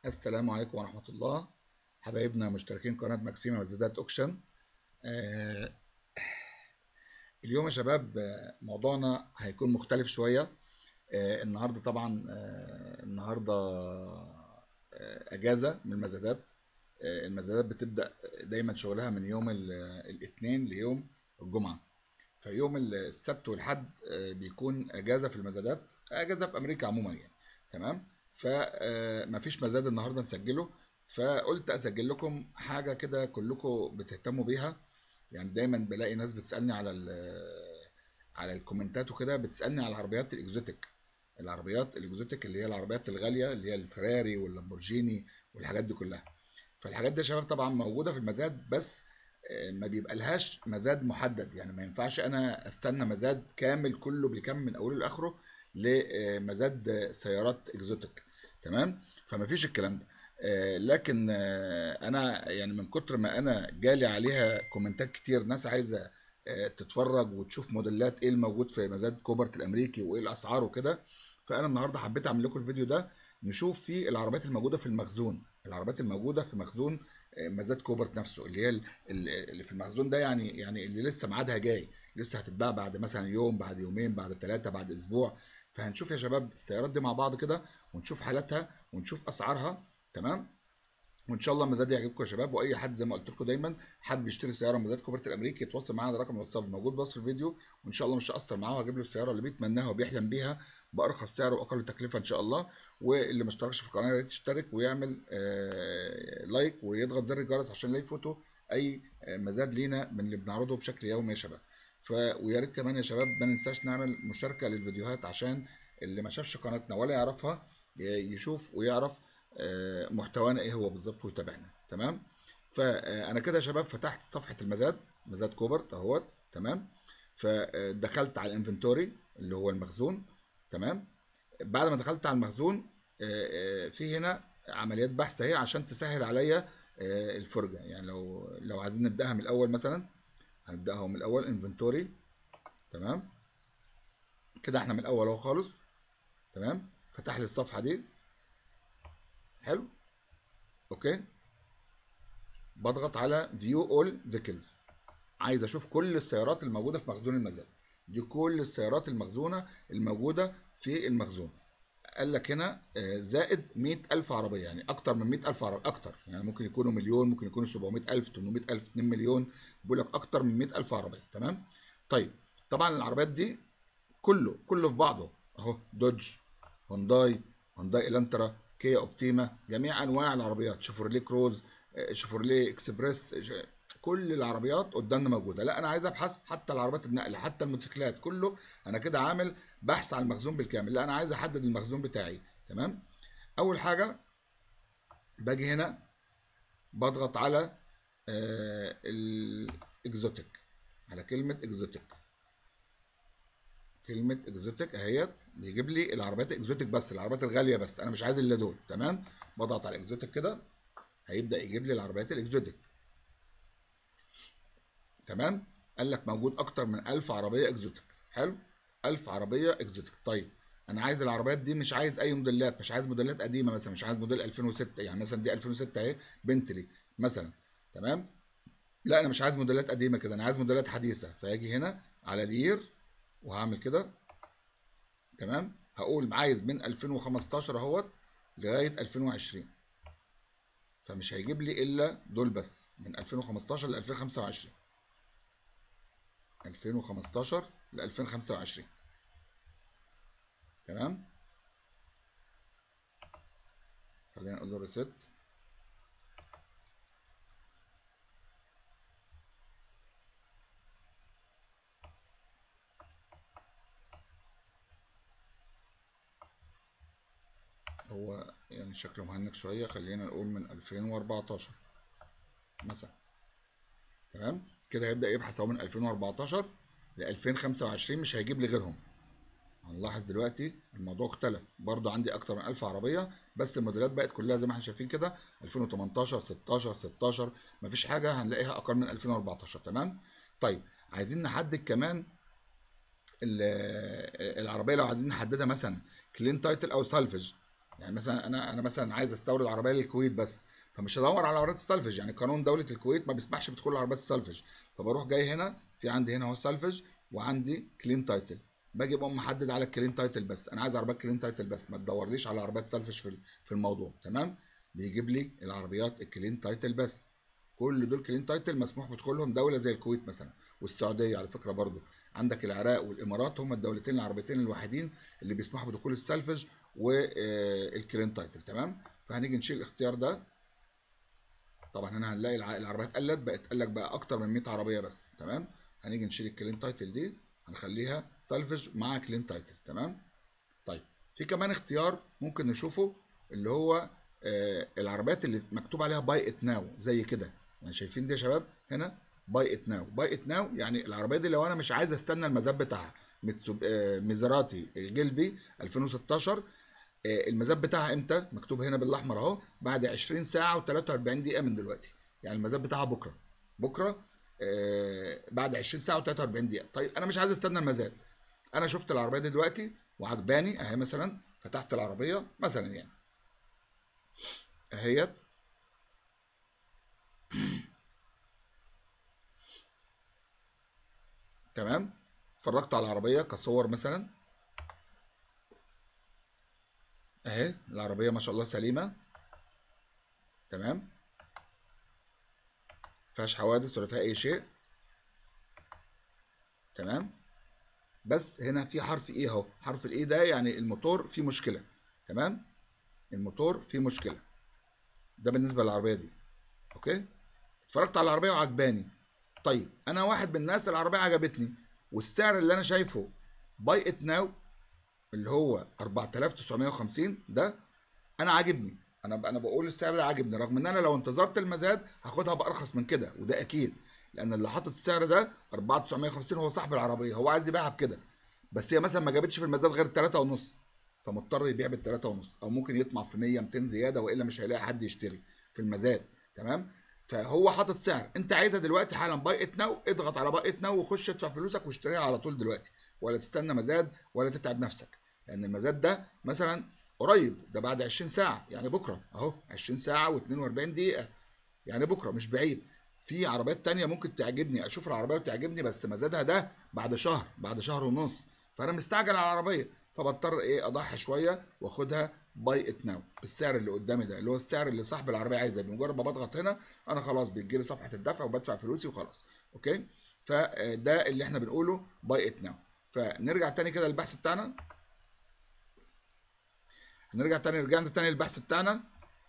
السلام عليكم ورحمة الله حبايبنا مشتركين قناة ماكسيما وزادات اوكشن آه اليوم يا شباب آه، موضوعنا هيكون مختلف شوية آه النهاردة طبعا آه النهاردة آه أجازة من المزادات آه المزادات بتبدأ دايما شغلها من يوم ال- الاثنين ليوم الجمعة فيوم السبت والحد آه، بيكون اجازه في المزادات اجازه في امريكا عموما يعني تمام فمفيش مزاد النهارده نسجله فقلت اسجل لكم حاجه كده كلكم بتهتموا بيها يعني دايما بلاقي ناس بتسالني على ال- على الكومنتات وكده بتسالني على العربيات الاكزوتيك العربيات الاكزوتيك اللي هي العربيات الغاليه اللي هي الفراري واللامبورجيني والحاجات دي كلها فالحاجات دي يا شباب طبعا موجوده في المزاد بس آه، ما بيبقى لهاش مزاد محدد يعني ما ينفعش انا استنى مزاد كامل كله بكم من اوله لاخره لمزاد آه، سيارات اكزوتيك تمام فما فيش الكلام ده آه، لكن آه، انا يعني من كتر ما انا جالي عليها كومنتات كتير ناس عايزه آه، تتفرج وتشوف موديلات ايه الموجود في مزاد كوبرت الامريكي وايه الاسعار وكده فانا النهارده حبيت اعمل لكم الفيديو ده نشوف فيه العربيات الموجوده في المخزون العربيات الموجوده في مخزون آه، مزاد كوبرت نفسه اللي هي ال- ال- اللي في المخزون ده يعني يعني اللي لسه ميعادها جاي لسه هتتباع بعد مثلا يوم بعد يومين بعد ثلاثه بعد اسبوع فهنشوف يا شباب السيارات دي مع بعض كده ونشوف حالاتها ونشوف اسعارها تمام وان شاء الله المزاد يعجبكم يا شباب واي حد زي ما قلت لكم دايما حابب يشتري سياره مزاد كوبرت الامريكي يتواصل معانا على رقم الواتساب الموجود بوصف الفيديو وان شاء الله مش هقصر معاه وهجيب له السياره اللي بيتمناها وبيحلم بيها بارخص سعر واقل تكلفه ان شاء الله واللي ما اشتركش في القناه يا ريت يشترك ويعمل آه لايك ويضغط زر الجرس عشان لا يفوتوا اي آه، مزاد لينا من اللي بنعرضه بشكل يومي يا شباب ف ويا ريت كمان يا شباب ما ننساش نعمل مشاركه للفيديوهات عشان اللي ما شافش قناتنا ولا يعرفها ي- يشوف ويعرف آه، محتوانا ايه هو بالظبط ويتابعنا تمام فانا كده يا شباب فتحت صفحه المزاد مزاد كوبرت اهوت تمام فدخلت على الانفنتوري اللي هو المخزون تمام بعد ما دخلت على المخزون آه، آه، في هنا عمليات بحث اهي عشان تسهل عليا آه، الفرجه يعني لو لو عايزين نبداها من الاول مثلا هنبداها من الاول انفنتوري تمام كده احنا من الاول اهو خالص تمام فتح لي الصفحه دي حلو اوكي بضغط على فيو اول فيكلز عايز اشوف كل السيارات الموجوده في مخزون المزاد دي كل السيارات المخزونه الموجوده في المخزون قال لك هنا آه، زائد 100000 عربيه يعني اكتر من 100000 عربيه اكتر يعني ممكن يكونوا مليون ممكن يكونوا 700000 800000 2 مليون بيقول لك اكتر من 100000 عربيه تمام طيب طبعا العربيات دي كله كله في بعضه اهو دوج هونداي هونداي الانترا كيا اوبتيما جميع انواع العربيات شيفروليه كروز آه، شيفروليه اكسبريس ش- كل العربيات قدامنا موجوده لا انا عايز ابحث حتى العربيات النقل حتى الموتوسيكلات كله انا كده عامل بحث عن المخزون بالكامل لا انا عايز احدد المخزون بتاعي تمام اول حاجه باجي هنا بضغط على الاكزوتيك على كلمه اكزوتيك كلمه اكزوتيك اهيت بيجيب لي العربيات اكزوتيك بس العربيات الغاليه بس انا مش عايز الا دول تمام بضغط على اكزوتيك كده هيبدا يجيب لي العربيات الاكزوتيك تمام قال لك موجود اكتر من 1000 عربيه اكزوتيك حلو 1000 عربيه اكزوتيك طيب انا عايز العربيات دي مش عايز اي موديلات مش عايز موديلات قديمه مثلا مش عايز موديل 2006 يعني مثلا دي 2006 اهي بنتلي مثلا تمام لا انا مش عايز موديلات قديمه كده انا عايز موديلات حديثه فاجي هنا على الير وهعمل كده تمام هقول عايز من 2015 اهوت لغايه 2020 فمش هيجيب لي الا دول بس من 2015 ل 2025 2015 ل 2025 تمام خلينا نقول له ريست هو يعني شكله مهنك شوية خلينا نقول من 2014 مثلا تمام كده هيبدأ يبحث اهو من 2014 ل 2025 مش هيجيب لي غيرهم هنلاحظ دلوقتي الموضوع اختلف برضو عندي اكتر من 1000 عربيه بس الموديلات بقت كلها زي ما احنا شايفين كده 2018 16 16 مفيش حاجه هنلاقيها اقل من 2014 تمام طيب عايزين نحدد كمان ال- العربيه لو عايزين نحددها مثلا كلين تايتل او سالفج يعني مثلا انا انا مثلا عايز استورد عربيه للكويت بس فمش هدور على عربيات السلفج يعني قانون دوله الكويت ما بيسمحش بدخول عربيات السلفج فبروح جاي هنا في عندي هنا اهو سلفج وعندي كلين تايتل باجي بقوم محدد على الكلين تايتل بس انا عايز عربيات كلين تايتل بس ما تدورليش على عربيات سلفج في في الموضوع تمام بيجيب لي العربيات الكلين تايتل بس كل دول كلين تايتل مسموح بدخولهم دوله زي الكويت مثلا والسعوديه على فكره برضو عندك العراق والامارات هم الدولتين العربيتين الوحيدين اللي بيسمحوا بدخول السلفج والكلين تايتل تمام فهنيجي نشيل الاختيار ده طبعا هنا هنلاقي العربيات قلت بقت قال لك بقى اكتر من 100 عربيه بس تمام هنيجي نشيل الكلين تايتل دي هنخليها سلفج مع كلين تايتل تمام طيب في كمان اختيار ممكن نشوفه اللي هو آه العربيات اللي مكتوب عليها باي ات ناو زي كده يعني شايفين دي يا شباب هنا باي ات ناو باي ات ناو يعني العربيه دي لو انا مش عايز استنى المزاد بتاعها آه ميزراتي جلبي 2016 آه المزاد بتاعها امتى مكتوب هنا بالاحمر اهو بعد 20 ساعه و43 دقيقه من دلوقتي يعني المزاد بتاعها بكره بكره آه بعد 20 ساعه و43 دقيقه طيب انا مش عايز استنى المزاد انا شفت العربيه دي دلوقتي وعجباني اهي مثلا فتحت العربيه مثلا يعني اهيت تمام اتفرجت على العربيه كصور مثلا اهي العربيه ما شاء الله سليمه تمام فيهاش حوادث ولا فيها اي شيء تمام بس هنا في حرف ايه اهو حرف الايه ده يعني الموتور فيه مشكله تمام الموتور فيه مشكله ده بالنسبه للعربيه دي اوكي اتفرجت على العربيه وعجباني طيب انا واحد من الناس العربيه عجبتني والسعر اللي انا شايفه باي ات ناو اللي هو 4950 ده انا عاجبني انا انا بقول السعر ده عاجبني رغم ان انا لو انتظرت المزاد هاخدها بارخص من كده وده اكيد لان اللي حاطط السعر ده 4950 هو صاحب العربيه هو عايز يبيعها بكده بس هي مثلا ما جابتش في المزاد غير 3 ونص فمضطر يبيع بال 3 ونص او ممكن يطمع في 100 200 زياده والا مش هيلاقي حد يشتري في المزاد تمام فهو حاطط سعر انت عايزها دلوقتي حالا باي ات ناو اضغط على باي ات ناو وخش ادفع فلوسك واشتريها على طول دلوقتي ولا تستنى مزاد ولا تتعب نفسك لان المزاد ده مثلا قريب ده بعد 20 ساعه يعني بكره اهو 20 ساعه و42 دقيقه يعني بكره مش بعيد في عربيات تانية ممكن تعجبني اشوف العربيه وتعجبني بس مزادها ده بعد شهر بعد شهر ونص فانا مستعجل على العربيه فبضطر ايه اضحي شويه واخدها باي ات ناو بالسعر اللي قدامي ده اللي هو السعر اللي صاحب العربيه عايزه بمجرد ما بضغط هنا انا خلاص بتجي لي صفحه الدفع وبدفع فلوسي وخلاص اوكي فده اللي احنا بنقوله باي ات ناو فنرجع تاني كده للبحث بتاعنا هنرجع تاني رجعنا تاني للبحث بتاعنا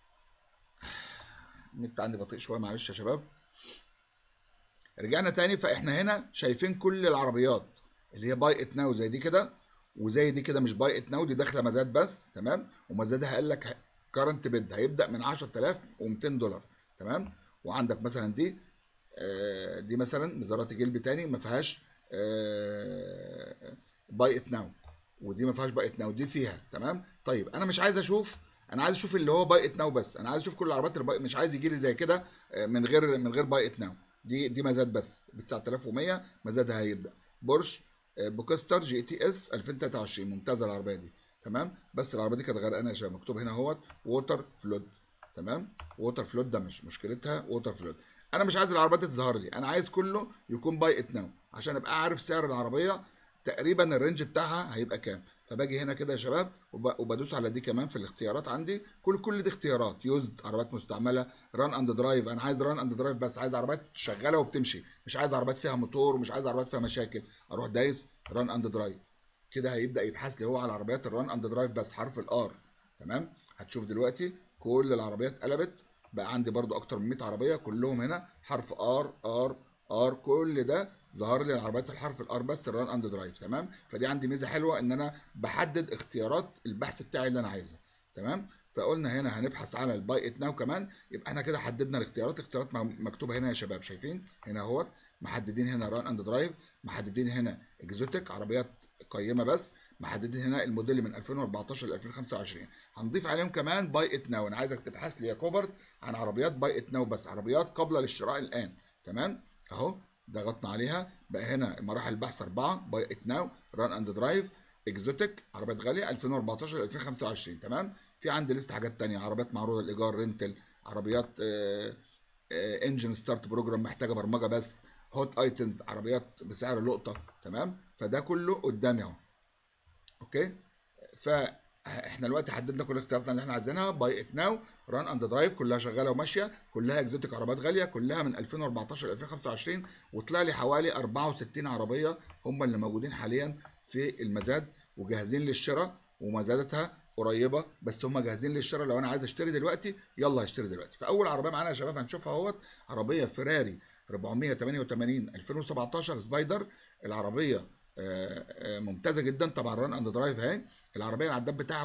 النت عندي بطيء شويه معلش يا شباب رجعنا تاني فاحنا هنا شايفين كل العربيات اللي هي باي ات ناو زي دي كده وزي دي كده مش باي ات ناو دي داخله مزاد بس تمام ومزادها قال لك كارنت بيد هيبدا من 10200 دولار تمام وعندك مثلا دي آه دي مثلا مزارات جلب تاني ما فيهاش آه باي ات ناو ودي ما فيهاش باي ات ناو دي فيها تمام طيب انا مش عايز اشوف انا عايز اشوف اللي هو باي ات ناو بس انا عايز اشوف كل العربيات اللي مش عايز يجي لي زي كده من غير من غير باي ات ناو دي دي مزاد بس ب 9100 مزادها هيبدا بورش بوكستر جي تي اس 2023 ممتازه العربيه دي تمام بس العربيه دي كانت غرقانه يا شباب مكتوب هنا اهوت ووتر فلود تمام ووتر فلود ده مش مشكلتها ووتر فلود انا مش عايز العربيات تظهر لي انا عايز كله يكون باي ات ناو عشان ابقى عارف سعر العربيه تقريبا الرينج بتاعها هيبقى كام فباجي هنا كده يا شباب وبدوس على دي كمان في الاختيارات عندي كل كل دي اختيارات يوزد عربيات مستعمله ران اند درايف انا عايز ران اند درايف بس عايز عربيات شغاله وبتمشي مش عايز عربيات فيها موتور ومش عايز عربيات فيها مشاكل اروح دايس ران اند درايف كده هيبدا يبحث لي هو على عربيات الران اند درايف بس حرف الار تمام هتشوف دلوقتي كل العربيات قلبت بقى عندي برضو اكتر من 100 عربيه كلهم هنا حرف ار ار ار كل ده ظهر لي العربيات الحرف الار بس الران اند درايف تمام فدي عندي ميزه حلوه ان انا بحدد اختيارات البحث بتاعي اللي انا عايزها تمام فقلنا هنا هنبحث على الباي ات ناو كمان يبقى احنا كده حددنا الاختيارات الاختيارات مكتوبه هنا يا شباب شايفين هنا اهوت محددين هنا ران اند درايف محددين هنا اكزوتيك عربيات قيمه بس محددين هنا الموديل من 2014 ل 2025 هنضيف عليهم كمان باي ات ناو انا عايزك تبحث لي يا كوبرت عن عربيات باي ات ناو بس عربيات قابله للشراء الان تمام اهو ضغطنا عليها بقى هنا مراحل البحث اربعه باي ات ناو ران اند درايف اكزوتيك عربيات غاليه 2014 ل 2025 تمام في عندي لسه حاجات تانية عربيات معروضه للايجار رينتل عربيات انجن ستارت بروجرام محتاجه برمجه بس هوت ايتمز عربيات بسعر لقطه تمام فده كله قدامي اهو اوكي فاحنا دلوقتي حددنا كل الاختيارات اللي احنا عايزينها باي ات ناو ران اند درايف كلها شغاله وماشيه كلها اكزوتيك عربيات غاليه كلها من 2014 ل 2025 وطلع لي حوالي 64 عربيه هم اللي موجودين حاليا في المزاد وجاهزين للشراء ومزاداتها قريبه بس هم جاهزين للشراء لو انا عايز اشتري دلوقتي يلا هشتري دلوقتي فاول عربيه معانا يا شباب هنشوفها اهوت عربيه فيراري 488 2017 سبايدر العربيه ممتازه جدا طبعا ران اند درايف اهي العربيه العداد بتاعها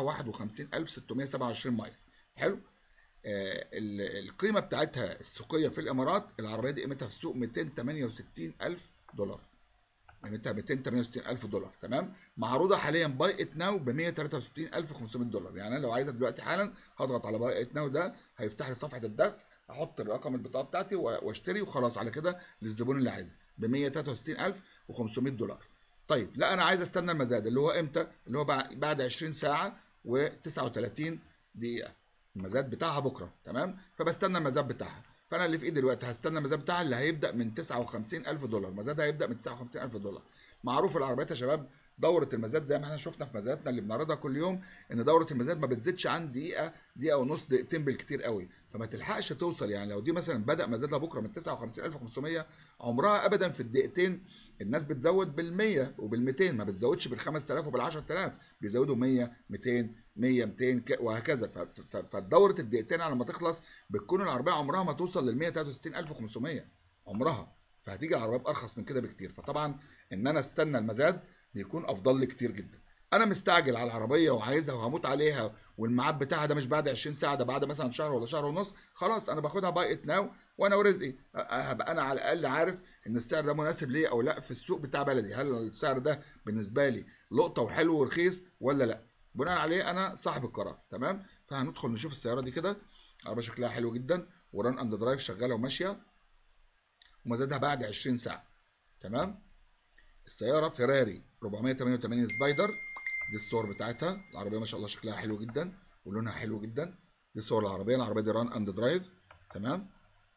51627 مايل حلو آه القيمه بتاعتها السوقيه في الامارات العربيه دي قيمتها في السوق 268000 دولار قيمتها 268000 دولار تمام معروضه حاليا باي ات ناو ب 163500 دولار يعني انا لو عايزها دلوقتي حالا هضغط على باي ات ناو ده هيفتح لي صفحه الدفع احط الرقم البطاقه بتاعتي واشتري وخلاص على كده للزبون اللي عايزها ب 163500 دولار طيب لا انا عايز استنى المزاد اللي هو امتى اللي هو بعد 20 ساعه و39 دقيقه المزاد بتاعها بكره تمام فبستنى المزاد بتاعها فانا اللي في ايدي دلوقتي هستنى المزاد بتاعها اللي هيبدا من 59000 دولار مزادها هيبدا من 59000 دولار معروف العربيات يا شباب دوره المزاد زي ما احنا شفنا في مزاداتنا اللي بنعرضها كل يوم ان دوره المزاد ما بتزيدش عن دقيقه دقيقه ونص دقيقتين بالكتير قوي فما تلحقش توصل يعني لو دي مثلا بدا مزادها بكره من 59500 عمرها ابدا في الدقيقتين الناس بتزود بال100 وبال200 ما بتزودش بال5000 وبال10000 بيزودوا 100 200 100 200 وهكذا فدوره الدقيقتين على ما تخلص بتكون العربيه عمرها ما توصل لل 163500 عمرها فهتيجي العربيه بارخص من كده بكتير فطبعا ان انا استنى المزاد بيكون افضل لي كتير جدا انا مستعجل على العربيه وعايزها وهموت عليها والميعاد بتاعها ده مش بعد 20 ساعه ده بعد مثلا شهر ولا شهر ونص خلاص انا باخدها باي ات ناو وانا ورزقي هبقى انا على الاقل عارف ان السعر ده مناسب ليا او لا في السوق بتاع بلدي هل السعر ده بالنسبه لي لقطه وحلو ورخيص ولا لا بناء عليه انا صاحب القرار تمام فهندخل نشوف السياره دي كده العربيه شكلها حلو جدا وران اند درايف شغاله وماشيه ومزادها بعد 20 ساعه تمام السياره فيراري 488 سبايدر دي الصور بتاعتها العربيه ما شاء الله شكلها حلو جدا ولونها حلو جدا دي صور العربيه العربيه دي ران اند درايف تمام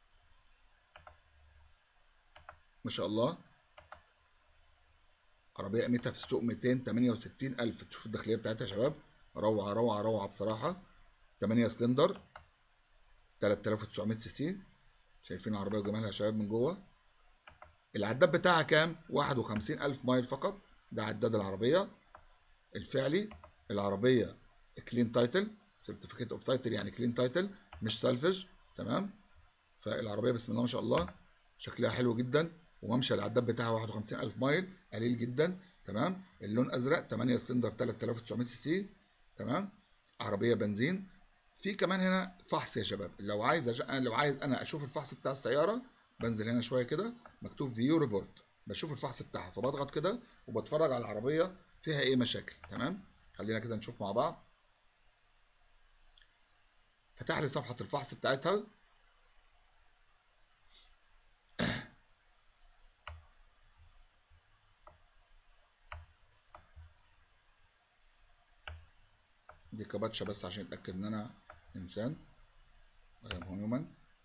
ما شاء الله عربيه قيمتها في السوق 268000 تشوف الداخليه بتاعتها يا شباب روعه روعه روعه بصراحه 8 سلندر 3900 سي سي شايفين العربيه وجمالها يا شباب من جوه العداد بتاعها كام 51000 مايل فقط ده عداد العربيه الفعلي العربيه كلين تايتل سيرتيفيكيت اوف تايتل يعني كلين تايتل مش سالفج تمام فالعربيه بسم الله ما شاء الله شكلها حلو جدا وممشى العداد بتاعها 51000 مايل قليل جدا تمام اللون ازرق 8 سلندر 3900 سي سي تمام عربيه بنزين في كمان هنا فحص يا شباب لو عايز أج... لو عايز انا اشوف الفحص بتاع السياره بنزل هنا شويه كده مكتوب فيو ريبورت بشوف الفحص بتاعها فبضغط كده وبتفرج على العربيه فيها ايه مشاكل تمام خلينا كده نشوف مع بعض فتح لي صفحه الفحص بتاعتها دي كباتشا بس عشان اتاكد ان انا انسان I am human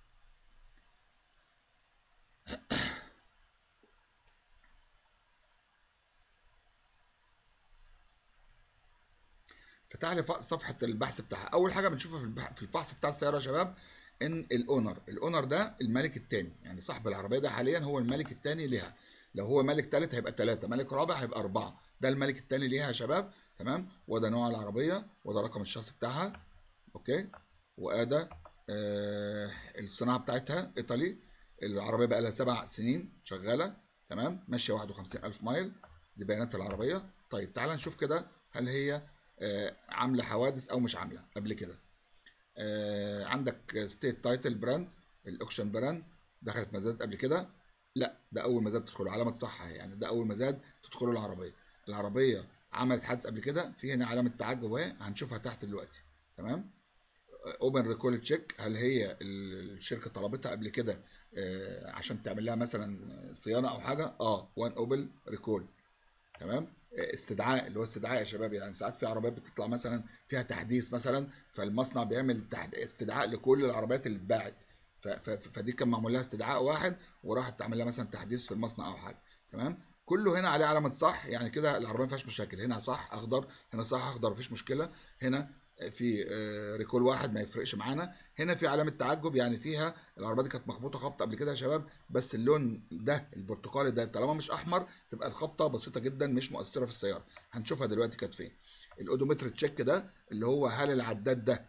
فتح لي صفحه البحث بتاعها اول حاجه بنشوفها في الفحص بتاع السياره يا شباب ان الاونر الاونر ده الملك الثاني يعني صاحب العربيه ده حاليا هو الملك الثاني ليها لو هو ملك ثالث هيبقى ثلاثة ملك رابع هيبقى أربعة ده الملك الثاني ليها يا شباب تمام وده نوع العربية وده رقم الشخص بتاعها أوكي وأدا آه الصناعة بتاعتها إيطالي العربية بقى لها سبع سنين شغالة تمام ماشية 51000 مايل دي بيانات العربية طيب تعال نشوف كده هل هي آه عاملة حوادث أو مش عاملة قبل كده آه عندك ستيت تايتل براند الأوكشن براند دخلت مزاد قبل كده لا ده اول مزاد تدخله علامه صح يعني ده اول مزاد تدخله العربيه العربيه عملت حادث قبل كده في هنا علامه تعجب اهي هنشوفها تحت دلوقتي تمام اوبن ريكول تشيك هل هي الشركه طلبتها قبل كده عشان تعمل لها مثلا صيانه او حاجه اه وان اوبن ريكول تمام استدعاء اللي هو استدعاء يا شباب يعني ساعات في عربيات بتطلع مثلا فيها تحديث مثلا فالمصنع بيعمل استدعاء لكل العربيات اللي اتباعت فدي كان معمول لها استدعاء واحد وراحت تعمل لها مثلا تحديث في المصنع او حاجه تمام كله هنا عليه علامه صح يعني كده العربيه ما فيهاش مشاكل هنا صح اخضر هنا صح اخضر مفيش مشكله هنا في ريكول واحد ما يفرقش معانا هنا في علامه تعجب يعني فيها العربيه دي كانت مخبوطه خبطه قبل كده يا شباب بس اللون ده البرتقالي ده طالما مش احمر تبقى الخبطه بسيطه جدا مش مؤثره في السياره هنشوفها دلوقتي كانت فين الاودومتر تشيك ده اللي هو هل العداد ده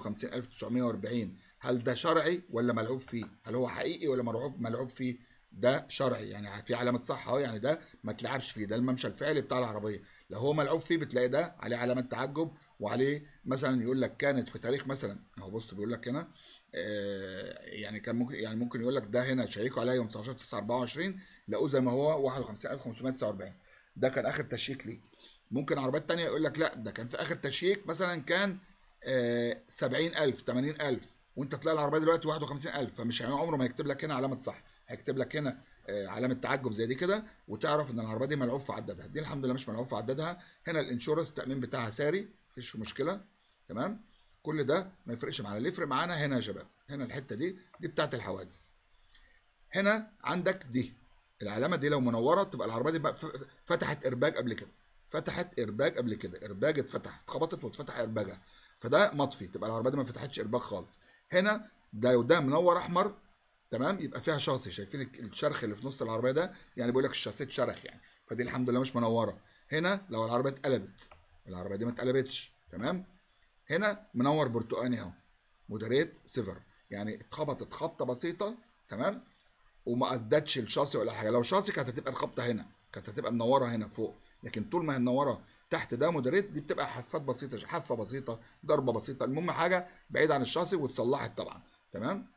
51940 هل ده شرعي ولا ملعوب فيه هل هو حقيقي ولا ملعوب ملعوب فيه ده شرعي يعني في علامه صح اهو يعني ده ما تلعبش فيه ده الممشى الفعلي بتاع العربيه لو هو ملعوب فيه بتلاقي ده عليه علامه تعجب وعليه مثلا يقول لك كانت في تاريخ مثلا اهو بص بيقول لك هنا آه يعني كان ممكن يعني ممكن يقول لك ده هنا شيكوا عليا يوم 19 9 24 لقوه زي ما هو 51549 ده كان اخر تشيك ليه ممكن عربيات ثانيه يقول لك لا ده كان في اخر تشيك مثلا كان آه 70000 80000 وانت تلاقي العربيه دلوقتي 51000 فمش عمره ما يكتب لك هنا علامه صح هيكتب لك هنا علامه تعجب زي دي كده وتعرف ان العربيه دي ملعوب في عدادها دي الحمد لله مش ملعوب في عدادها هنا الانشورنس التامين بتاعها ساري مفيش مشكله تمام كل ده ما يفرقش معانا اللي يفرق معانا هنا يا شباب هنا الحته دي دي بتاعت الحوادث هنا عندك دي العلامه دي لو منوره تبقى العربيه دي بقى فتحت ارباج قبل كده فتحت ارباج قبل كده ارباج اتفتح اتخبطت واتفتح ارباجها فده مطفي تبقى العربيه دي ما فتحتش ارباج خالص هنا ده لو ده منور احمر تمام يبقى فيها شاصي شايفين الشرخ اللي في نص العربيه ده يعني بيقول لك الشاسيه اتشرخ يعني فدي الحمد لله مش منوره هنا لو العربيه اتقلبت العربيه دي ما اتقلبتش تمام هنا منور برتقاني اهو مودريت سيفر يعني اتخبطت خبطه بسيطه تمام وما ادتش الشاصي ولا حاجه لو شاصي كانت هتبقى الخبطه هنا كانت هتبقى منوره هنا فوق لكن طول ما هي منوره تحت ده مودريت دي بتبقى حفات بسيطه حفه بسيطه ضربه بسيطه المهم حاجه بعيد عن الشاصي واتصلحت طبعا تمام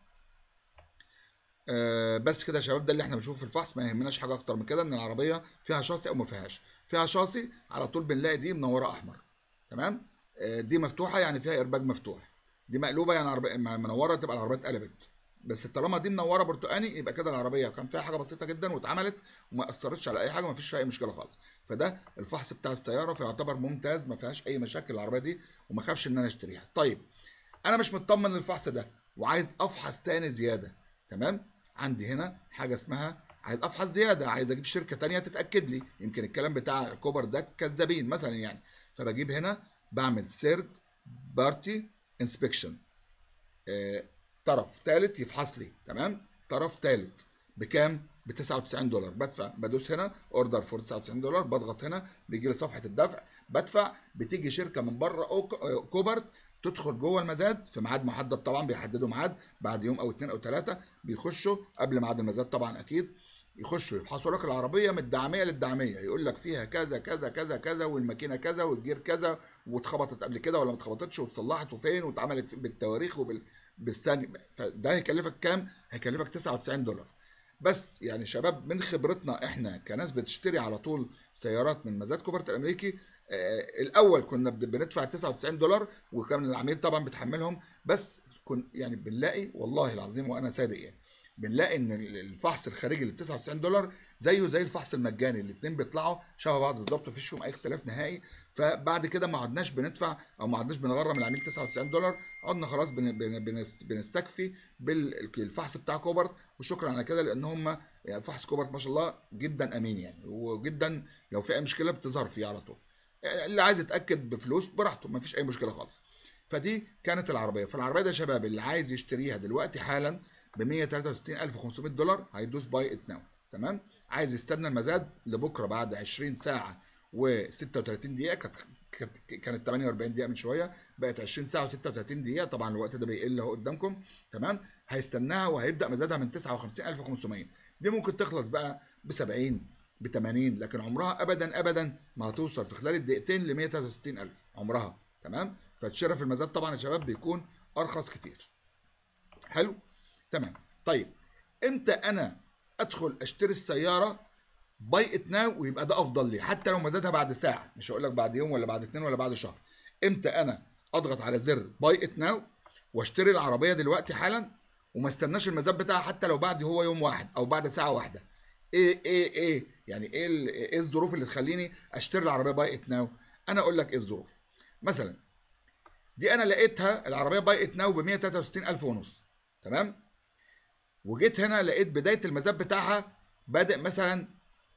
آه بس كده يا شباب ده اللي احنا بنشوفه في الفحص ما يهمناش حاجه اكتر من كده ان العربيه فيها شاصي او ما فيهاش فيها شاصي على طول بنلاقي دي منوره احمر تمام آه دي مفتوحه يعني فيها ارباج مفتوح دي مقلوبه يعني عربية منوره تبقى العربيه اتقلبت بس طالما دي منوره برتقاني يبقى كده العربيه كان فيها حاجه بسيطه جدا واتعملت وما اثرتش على اي حاجه وما فيش فيها اي مشكله خالص فده الفحص بتاع السياره فيعتبر ممتاز ما فيهاش اي مشاكل العربيه دي وما خافش ان انا اشتريها طيب انا مش مطمن للفحص ده وعايز افحص تاني زياده تمام عندي هنا حاجه اسمها عايز افحص زياده عايز اجيب شركه تانية تتاكد لي يمكن الكلام بتاع كوبر ده كذابين مثلا يعني فبجيب هنا بعمل سيرد بارتي انسبكشن طرف ثالث يفحص لي تمام طرف ثالث بكام ب 99 دولار بدفع بدوس هنا اوردر فور 99 دولار بضغط هنا بيجي لي صفحه الدفع بدفع بتيجي شركه من بره كوبرت تدخل جوه المزاد في ميعاد محدد طبعا بيحددوا ميعاد بعد يوم او اثنين او ثلاثه بيخشوا قبل ميعاد المزاد طبعا اكيد يخشوا يفحصوا لك العربيه من الدعميه للدعميه يقول لك فيها كذا كذا كذا كذا والماكينه كذا والجير كذا واتخبطت قبل كده ولا ما اتخبطتش واتصلحت وفين واتعملت بالتواريخ وبال بالثانيه فده هيكلفك كام؟ هيكلفك 99 دولار بس يعني شباب من خبرتنا احنا كناس بتشتري على طول سيارات من مزاد كوبرت الامريكي آه الاول كنا بندفع 99 دولار وكان العميل طبعا بتحملهم بس كن يعني بنلاقي والله العظيم وانا صادق يعني بنلاقي ان الفحص الخارجي اللي ب 99 دولار زيه زي الفحص المجاني الاثنين بيطلعوا شبه بعض بالظبط مفيش فيهم اي اختلاف نهائي فبعد كده ما عدناش بندفع او ما عدناش بنغرم العميل 99 دولار قعدنا خلاص بن بن بنستكفي بالفحص بتاع كوبرت وشكرا على كده لان هم يعني فحص كوبرت ما شاء الله جدا امين يعني وجدا لو في اي مشكله بتظهر فيه على طول اللي عايز يتاكد بفلوس براحته مفيش اي مشكله خالص فدي كانت العربيه فالعربيه ده يا شباب اللي عايز يشتريها دلوقتي حالا ب 163500 دولار هيدوس باي ات ناو تمام عايز يستنى المزاد لبكره بعد 20 ساعه و36 دقيقه كانت كانت 48 دقيقه من شويه بقت 20 ساعه و36 دقيقه طبعا الوقت ده بيقل اهو قدامكم تمام هيستناها وهيبدا مزادها من 59500 دي ممكن تخلص بقى ب 70 ب 80 لكن عمرها ابدا ابدا ما هتوصل في خلال الدقيقتين ل 163000 عمرها تمام فالشراء في المزاد طبعا يا شباب بيكون ارخص كتير حلو تمام طيب امتى انا ادخل اشتري السياره باي ات ناو ويبقى ده افضل لي حتى لو مزادها بعد ساعه مش هقول لك بعد يوم ولا بعد اتنين ولا بعد شهر امتى انا اضغط على زر باي ات ناو واشتري العربيه دلوقتي حالا وما استناش المزاد بتاعها حتى لو بعد هو يوم واحد او بعد ساعه واحده ايه ايه ايه يعني ايه ال- ايه الظروف اللي تخليني اشتري العربيه باي ات ناو انا اقول لك ايه الظروف مثلا دي انا لقيتها العربيه باي ات ناو ب 163000 ونص تمام وجيت هنا لقيت بدايه المزاد بتاعها بادئ مثلا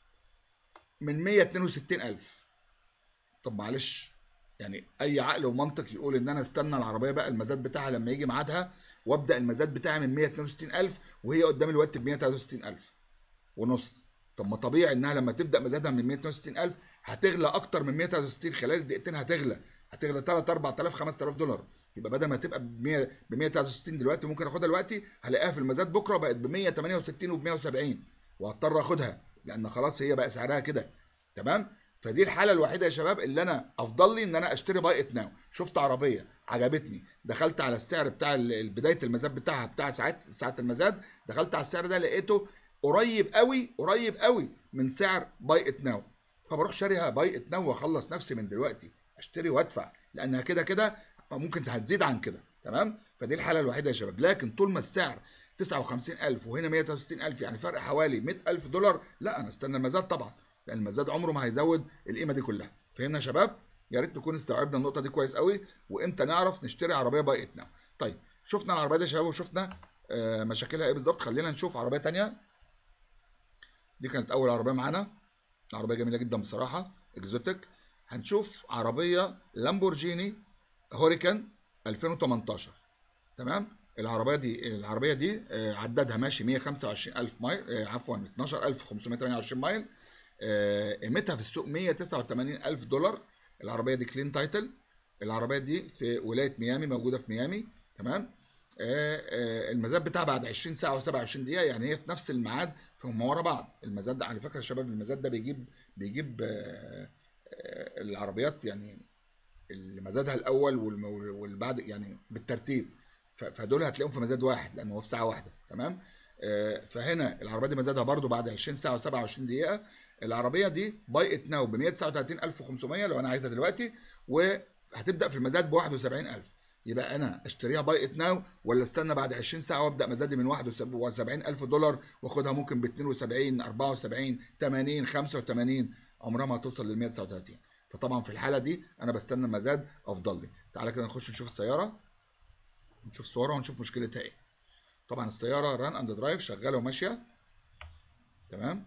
من 162000 طب معلش يعني اي عقل ومنطق يقول ان انا استنى العربيه بقى المزاد بتاعها لما يجي ميعادها وابدا المزاد بتاعي من 162000 وهي قدامي الوقت ب 163000 ونص طب ما طبيعي انها لما تبدا مزادها من 162000 هتغلى اكتر من 163 خلال الدقيقتين هتغلى هتغلى 3 4000 5000 دولار يبقى بدل ما تبقى ب 100 ب 163 دلوقتي ممكن اخدها دلوقتي هلاقيها في المزاد بكره بقت ب 168 وب 170 وهضطر اخدها لان خلاص هي بقى سعرها كده تمام فدي الحاله الوحيده يا شباب اللي انا افضل لي ان انا اشتري باي ات ناو شفت عربيه عجبتني دخلت على السعر بتاع ال- بدايه المزاد بتاعها بتاع ساعات ساعه المزاد دخلت على السعر ده لقيته قريب قوي قريب قوي من سعر باي ات ناو فبروح شاريها باي ات ناو واخلص نفسي من دلوقتي اشتري وادفع لانها كده كده ممكن هتزيد عن كده تمام فدي الحاله الوحيده يا شباب لكن طول ما السعر 59000 وهنا 166000 يعني فرق حوالي 100000 دولار لا انا استنى المزاد طبعا لان المزاد عمره ما هيزود القيمه دي كلها فهمنا يا شباب يا ريت نكون استوعبنا النقطه دي كويس قوي وامتى نعرف نشتري عربيه باي ات ناو طيب شفنا العربيه دي يا شباب وشفنا آه، مشاكلها ايه بالظبط خلينا نشوف عربيه تانية دي كانت اول عربيه معانا عربيه جميله جدا بصراحه اكزوتيك هنشوف عربيه لامبورجيني هوريكان 2018 تمام العربيه دي العربيه دي آه، عددها ماشي 125000 مايل آه، عفوا 12528 مايل آه، قيمتها في السوق 189000 دولار العربيه دي كلين تايتل العربيه دي في ولايه ميامي موجوده في ميامي تمام آه، آه، المزاد بتاعها بعد 20 ساعه و27 دقيقه يعني هي في نفس الميعاد فهم ورا بعض المزاد ده على فكره يا شباب المزاد ده بيجيب بيجيب آه، آه، العربيات يعني اللي مزادها الاول والم- والبعد يعني بالترتيب ف- فدول هتلاقيهم في مزاد واحد لان هو في ساعه واحده تمام آه، فهنا العربيه دي مزادها برده بعد 20 ساعه و27 دقيقه العربيه دي باي ات ناو ب 139500 لو انا عايزها دلوقتي وهتبدا في المزاد ب 71000 يبقى انا اشتريها باي ات ناو ولا استنى بعد 20 ساعه وابدا مزادي من 71000 دولار واخدها ممكن ب 72 74 80 85 عمرها ما هتوصل لل 139 فطبعا في الحاله دي انا بستنى مزاد افضل لي تعالى كده نخش نشوف السياره نشوف صورها ونشوف مشكلتها ايه طبعا السياره ران اند درايف شغاله وماشيه تمام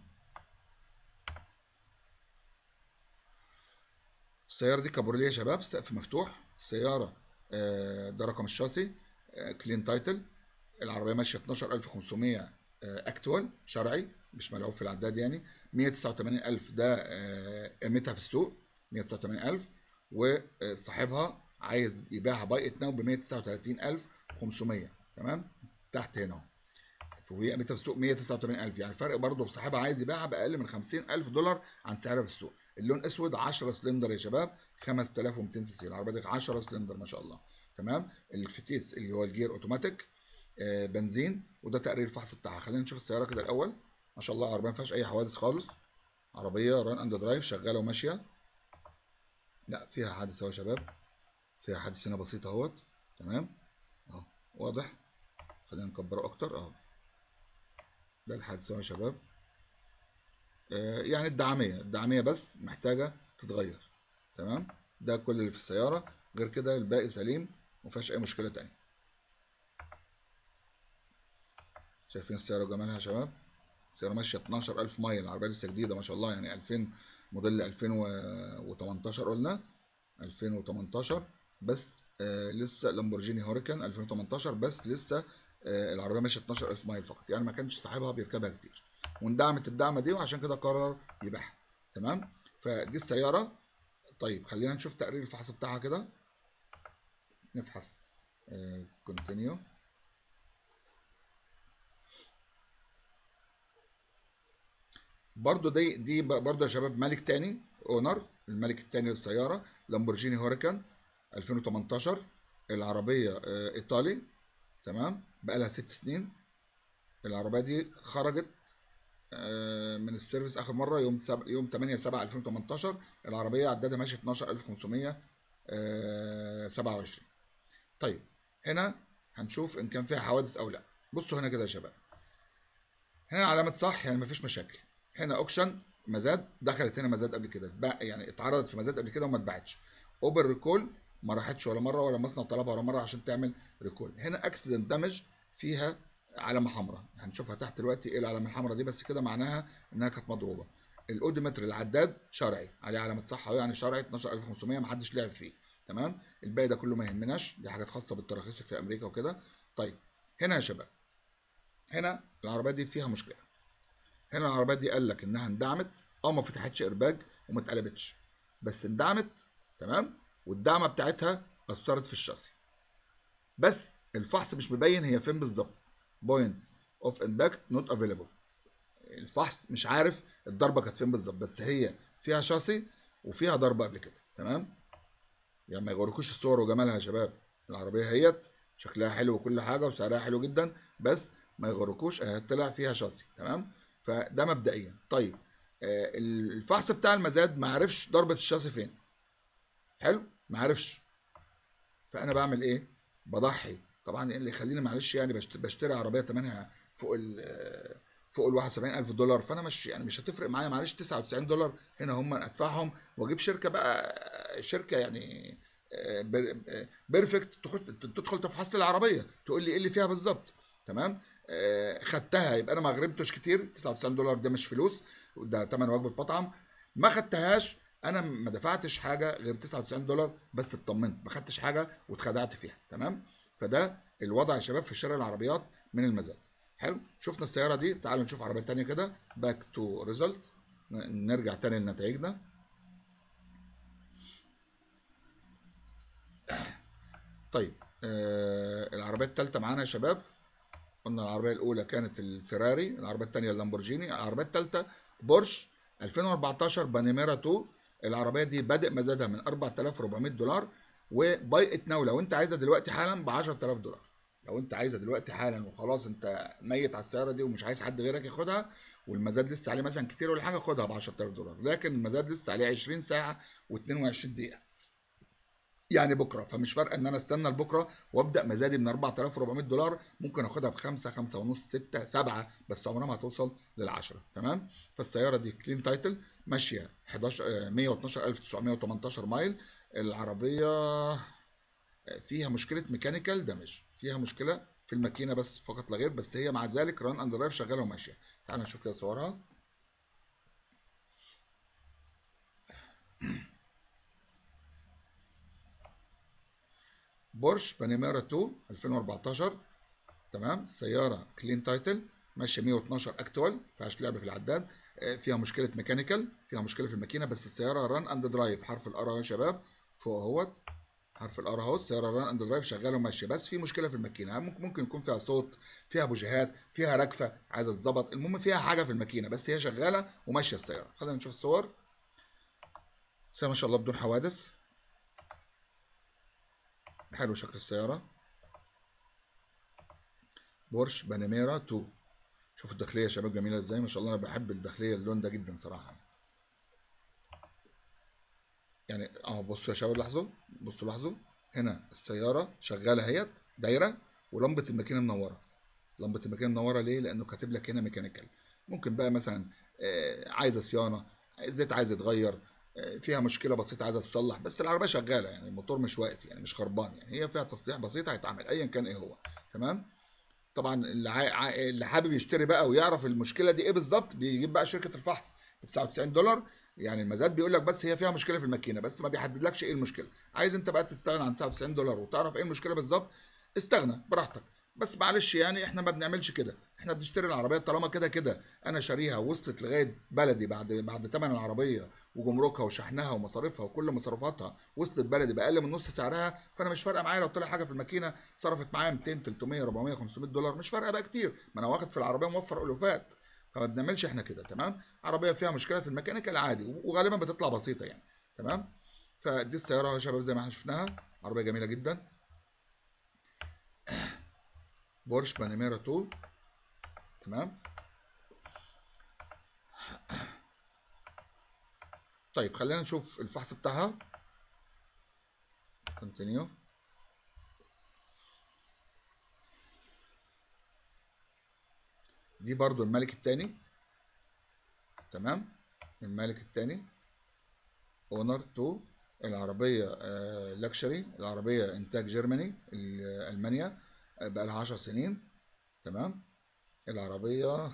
السياره دي كابورليه يا شباب سقف مفتوح سياره آه، ده رقم الشاسي كلين تايتل العربيه ماشيه 12500 اكتوال شرعي مش ملعوب في العداد يعني 189000 ده آه، قيمتها في السوق 189000 وصاحبها عايز يبيعها باي ات ناو ب 139500 تمام تحت هنا اهو وهي قيمتها في السوق 189000 يعني فرق برضه في صاحبها عايز يبيعها باقل من 50000 دولار عن سعرها في السوق اللون اسود 10 سلندر يا شباب 5200 سي سي العربيه دي 10 سلندر ما شاء الله تمام الفتيس اللي هو الجير اوتوماتيك آه، بنزين وده تقرير الفحص بتاعها خلينا نشوف السياره كده الاول ما شاء الله العربيه ما فيهاش اي حوادث خالص عربيه ران اند درايف شغاله وماشيه لا فيها حادث اهو يا شباب فيها حادث هنا بسيط اهوت تمام اهو واضح خلينا نكبره اكتر اهو ده الحادث اهو يا شباب آه، يعني الدعاميه الدعاميه بس محتاجه تتغير تمام ده كل اللي في السياره غير كده الباقي سليم ومفيهاش اي مشكله تانية شايفين السياره وجمالها يا شباب السياره ماشيه 12000 مايل العربيه لسه جديده ما شاء الله يعني 2000 موديل 2018 قلنا 2018 بس آه لسه لامبورجيني هوريكان 2018 بس لسه آه العربيه ماشيه 12000 مايل فقط يعني ما كانش صاحبها بيركبها كتير واندعمت الدعمه دي وعشان كده قرر يبيعها تمام فدي السياره طيب خلينا نشوف تقرير الفحص بتاعها كده نفحص كونتينيو برضو دي دي برضو يا شباب مالك تاني اونر الملك التاني للسياره لامبورجيني هوريكان 2018 العربيه آه، ايطالي تمام بقالها ست سنين العربيه دي خرجت آه، من السيرفيس اخر مره يوم سب... يوم 8 7 2018 العربيه عدادها ماشي 12527 طيب هنا هنشوف ان كان فيها حوادث او لا بصوا هنا كده يا شباب هنا علامه صح يعني مفيش مشاكل هنا اوكشن مزاد دخلت هنا مزاد قبل كده اتباع يعني اتعرضت في مزاد قبل كده وما اتباعتش اوبن ريكول ما راحتش ولا مره ولا مصنع طلبها ولا مره عشان تعمل ريكول هنا اكسيدنت دامج فيها علامه حمراء هنشوفها تحت دلوقتي ايه العلامه الحمراء دي بس كده معناها انها كانت مضروبه الاوديمتر العداد شرعي عليه علامه صح أهو، يعني شرعي 12500 ما حدش لعب فيه تمام الباقي ده كله ما يهمناش دي حاجات خاصه بالتراخيص في امريكا وكده طيب هنا يا شباب هنا العربيه دي فيها مشكله هنا العربيه دي قال لك انها اندعمت اه ما فتحتش ارباج وما اتقلبتش بس اندعمت تمام والدعمه بتاعتها اثرت في الشاسي بس الفحص مش مبين هي فين بالظبط بوينت اوف امباكت نوت افيلبل الفحص مش عارف الضربه كانت فين بالظبط بس هي فيها شاسي وفيها ضربه قبل كده تمام يعني ما يغركوش الصور وجمالها يا شباب العربيه هيت شكلها حلو وكل حاجه وسعرها حلو جدا بس ما يغركوش اهي طلع فيها شاسي تمام فده مبدئيا طيب آه الفحص بتاع المزاد ما عرفش ضربه الشاسي فين حلو ما عرفش فانا بعمل ايه بضحي طبعا اللي يخليني معلش يعني بشت- بشتري عربيه ثمنها فوق ال فوق ال 71000 دولار فانا مش يعني مش هتفرق معايا معلش 99 دولار هنا هم ادفعهم واجيب شركه بقى شركه يعني آه، بر- آه، بيرفكت تخش تدخل تفحص لي العربيه تقول لي ايه اللي فيها بالظبط تمام آه، خدتها يبقى انا ما غرمتش كتير 99 دولار ده مش فلوس ده ثمن وجبه مطعم ما خدتهاش انا ما دفعتش حاجه غير 99 دولار بس اطمنت ما خدتش حاجه واتخدعت فيها تمام فده الوضع يا شباب في شراء العربيات من المزاد حلو شفنا السياره دي تعالوا نشوف عربيه تانية كده باك تو ريزلت نرجع تاني لنتائجنا طيب آه العربيه الثالثه معانا يا شباب قلنا العربيه الاولى كانت الفيراري العربيه الثانيه اللامبورجيني العربيه الثالثه بورش 2014 بانيميرا 2 العربيه دي بادئ مزادها من 4400 دولار وباي ات ناو لو انت عايزها دلوقتي حالا ب 10000 دولار لو انت عايزها دلوقتي حالا وخلاص انت ميت على السياره دي ومش عايز حد غيرك ياخدها والمزاد لسه عليه مثلا كتير ولا حاجه خدها ب 10000 دولار لكن المزاد لسه عليه 20 ساعه و22 دقيقه يعني بكره فمش فارقه ان انا استنى لبكره وابدا مزادي من 4400 دولار ممكن اخدها بخمسه خمسه ونص سته سبعه بس عمرها ما هتوصل للعشره تمام فالسياره دي كلين تايتل ماشيه 11 آه، 112918 مايل العربيه فيها مشكله ميكانيكال دامج فيها مشكله في الماكينه بس فقط لا غير بس هي مع ذلك ران اند درايف شغاله وماشيه تعال نشوف كده صورها بورش بانيميرا 2 2014 تمام السياره كلين تايتل ماشيه 112 اكتوال فيهاش لعب في العداد آه، فيها مشكله ميكانيكال فيها مشكله في الماكينه بس السياره ران اند درايف حرف الار اهو يا شباب فوق اهوت حرف الار اهو السياره ران اند درايف شغاله وماشيه بس في مشكله في الماكينه ممكن ممكن يكون فيها صوت فيها بوجيهات فيها ركفه عايزه تظبط المهم فيها حاجه في الماكينه بس هي شغاله وماشيه السياره خلينا نشوف الصور سيارة ما شاء الله بدون حوادث حلو شكل السيارة بورش بانيميرا 2 شوفوا الداخلية يا شباب جميلة ازاي ما شاء الله انا بحب الداخلية اللون ده جدا صراحة يعني اهو بصوا يا شباب لاحظوا بصوا لاحظوا هنا السيارة شغالة اهيت دايرة ولمبة الماكينة منورة لمبة الماكينة منورة ليه؟ لأنه كاتب لك هنا ميكانيكال ممكن بقى مثلا آه، عايزة صيانة الزيت عايز يتغير آه، فيها مشكلة بسيطة عايزة تصلح بس العربية شغالة يعني الموتور مش واقف يعني مش خربان يعني هي فيها تصليح بسيط هيتعمل أيا كان إيه هو تمام طبعا اللي عاي... عاي- اللي حابب يشتري بقى ويعرف المشكلة دي إيه بالظبط بيجيب بقى شركة الفحص ب 99 دولار يعني المزاد بيقول لك بس هي فيها مشكله في الماكينه بس ما بيحددلكش ايه المشكله عايز انت بقى تستغنى عن 99 دولار وتعرف ايه المشكله بالظبط استغنى براحتك بس معلش يعني احنا ما بنعملش كده احنا بنشتري العربيه طالما كده كده انا شاريها وصلت لغايه بلدي بعد بعد ثمن العربيه وجمركها وشحنها ومصاريفها وكل مصروفاتها وصلت بلدي باقل من نص سعرها فانا مش فارقه معايا لو طلع حاجه في الماكينه صرفت معايا 200 300 400 500 دولار مش فارقه بقى كتير ما انا واخد في العربيه موفر الوفات فما بنعملش احنا كده تمام عربيه فيها مشكله في الميكانيكا العادي وغالبا بتطلع بسيطه يعني تمام فدي السياره يا شباب زي ما احنا شفناها عربيه جميله جدا بورش بانيميرا 2 تمام طيب خلينا نشوف الفحص بتاعها كونتينيو دي برضو الملك الثاني تمام المالك الثاني اونر 2 العربية لكشري العربية انتاج جرماني المانيا بقى لها 10 سنين تمام العربية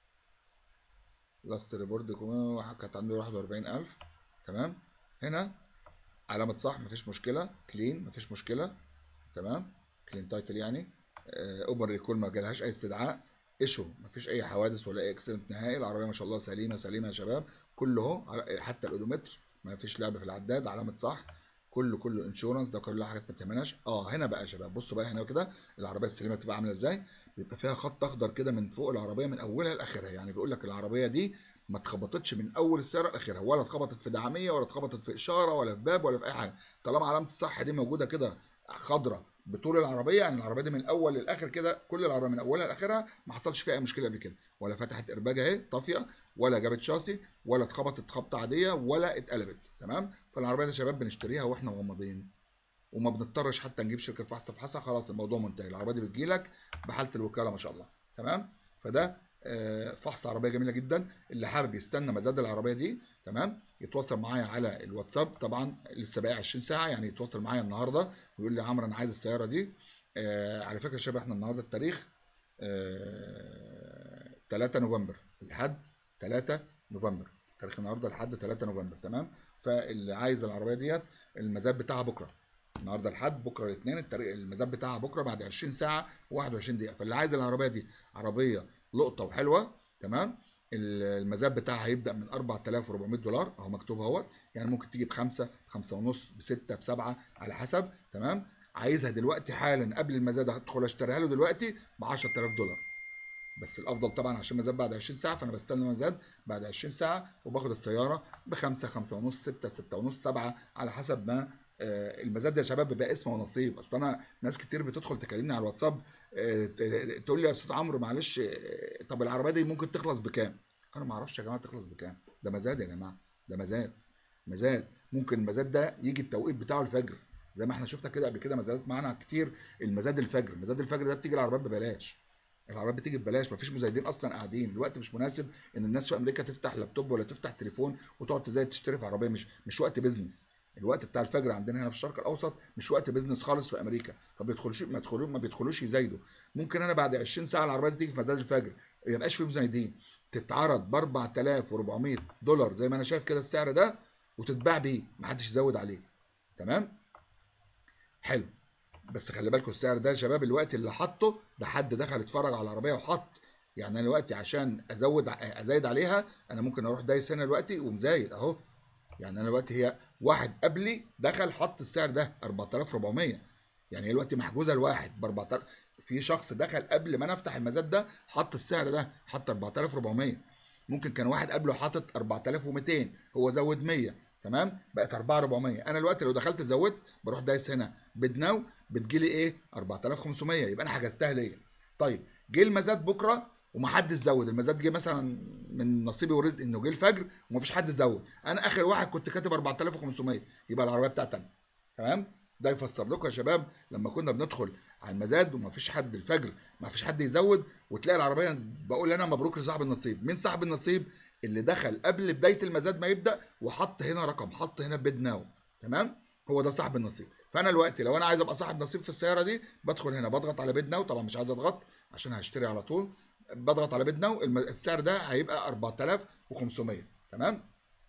لاست ريبورت كانت عنده 41000 تمام هنا علامة صح مفيش مشكلة كلين مفيش مشكلة تمام كلين تايتل يعني اوبن ريكول ما جالهاش اي استدعاء ايشو مفيش اي حوادث ولا اي اكسيدنت نهائي العربيه ما شاء الله سليمه سليمه يا شباب كله اهو حتى الاودومتر ما فيش لعب في العداد علامه صح كله كله انشورنس ده كلها حاجات ما تهمناش اه هنا بقى يا شباب بصوا بقى هنا كده العربيه السليمه تبقى عامله ازاي بيبقى فيها خط اخضر كده من فوق العربيه من اولها لاخرها يعني بيقول لك العربيه دي ما اتخبطتش من اول السياره لاخرها ولا اتخبطت في دعاميه ولا اتخبطت في اشاره ولا في باب ولا في اي حاجه طالما علامه الصح دي موجوده كده خضراء بطول العربيه يعني العربيه دي من الاول للاخر كده كل العربيه من اولها لاخرها ما حصلش فيها اي مشكله قبل كده ولا فتحت ارباج اهي طافيه ولا جابت شاسي ولا اتخبطت خبطه عاديه ولا اتقلبت تمام فالعربيه دي يا شباب بنشتريها واحنا مغمضين وما بنضطرش حتى نجيب شركه فحص تفحصها خلاص الموضوع منتهي العربيه دي بتجيلك بحاله الوكاله ما شاء الله تمام فده فحص عربيه جميله جدا اللي حابب يستنى مزاد العربيه دي تمام يتواصل معايا على الواتساب طبعا لسه باقي 20 ساعه يعني يتواصل معايا النهارده ويقول لي عمرو انا عايز السياره دي آه على فكره يا شباب احنا النهارده التاريخ آه 3 نوفمبر لحد 3 نوفمبر تاريخ النهارده لحد 3 نوفمبر تمام فاللي عايز العربيه ديت المزاد بتاعها بكره النهارده لحد بكره الاثنين التاريخ المزاد بتاعها بكره بعد 20 ساعه و21 دقيقه فاللي عايز العربيه دي عربيه لقطه وحلوه تمام المزاد بتاعها هيبدا من 4400 دولار اهو مكتوب اهوت يعني ممكن تيجي بخمسه بخمسه ونص بسته بسبعه على حسب تمام عايزها دلوقتي حالا قبل المزاد هدخل اشتريها له دلوقتي ب 10000 دولار بس الافضل طبعا عشان المزاد بعد 20 ساعه فانا بستنى المزاد بعد 20 ساعه وباخد السياره بخمسه خمسه ونص سته سته ونص سبعه على حسب ما المزاد يا شباب بيبقى اسم ونصيب اصل انا ناس كتير بتدخل تكلمني على الواتساب تقول لي يا استاذ عمرو معلش طب العربيه دي ممكن تخلص بكام انا ما اعرفش يا جماعه تخلص بكام ده مزاد يا جماعه ده مزاد مزاد ممكن المزاد ده يجي التوقيت بتاعه الفجر زي ما احنا شفنا كده قبل كده مزادات معانا كتير المزاد الفجر مزاد الفجر ده بتيجي العربيات ببلاش العربيات بتيجي ببلاش مفيش مزايدين اصلا قاعدين الوقت مش مناسب ان الناس في امريكا تفتح لابتوب ولا تفتح تليفون وتقعد تزايد تشتري في عربيه مش مش وقت بيزنس الوقت بتاع الفجر عندنا هنا في الشرق الاوسط مش وقت بيزنس خالص في امريكا فبيدخلوش ما يدخلوش ما بيدخلوش يزايدوا ممكن انا بعد 20 ساعه العربيه دي تيجي في مزاد الفجر ما يبقاش في مزايدين تتعرض ب 4400 دولار زي ما انا شايف كده السعر ده وتتباع بيه محدش يزود عليه تمام حلو بس خلي بالكم السعر ده يا شباب الوقت اللي حطه ده حد دخل اتفرج على العربيه وحط يعني انا دلوقتي عشان ازود ازايد عليها انا ممكن اروح دايس هنا دلوقتي ومزايد اهو يعني انا دلوقتي هي واحد قبلي دخل حط السعر ده 4400 يعني هي دلوقتي محجوزه لواحد ب 4000 في شخص دخل قبل ما انا افتح المزاد ده حط السعر ده حط 4400 ممكن كان واحد قبله حاطط 4200 هو زود 100 تمام بقت 4400 انا دلوقتي لو دخلت زودت بروح دايس هنا بدناو بتجيلي ايه 4500 يبقى انا حجزتها ليا طيب جه المزاد بكره ومحدش زود المزاد جه مثلا من نصيبي ورزق انه جه الفجر ومفيش حد زود انا اخر واحد كنت كاتب 4500 يبقى العربيه بتاعتي انا تمام ده يفسر لكم يا شباب لما كنا بندخل على المزاد ومفيش حد الفجر مفيش حد يزود وتلاقي العربيه بقول انا مبروك لصاحب النصيب مين صاحب النصيب اللي دخل قبل بدايه المزاد ما يبدا وحط هنا رقم حط هنا بيد ناو تمام هو ده صاحب النصيب فانا دلوقتي لو انا عايز ابقى صاحب نصيب في السياره دي بدخل هنا بضغط على بيد ناو طبعا مش عايز اضغط عشان هشتري على طول بضغط على بيد ناو السعر ده هيبقى 4500 تمام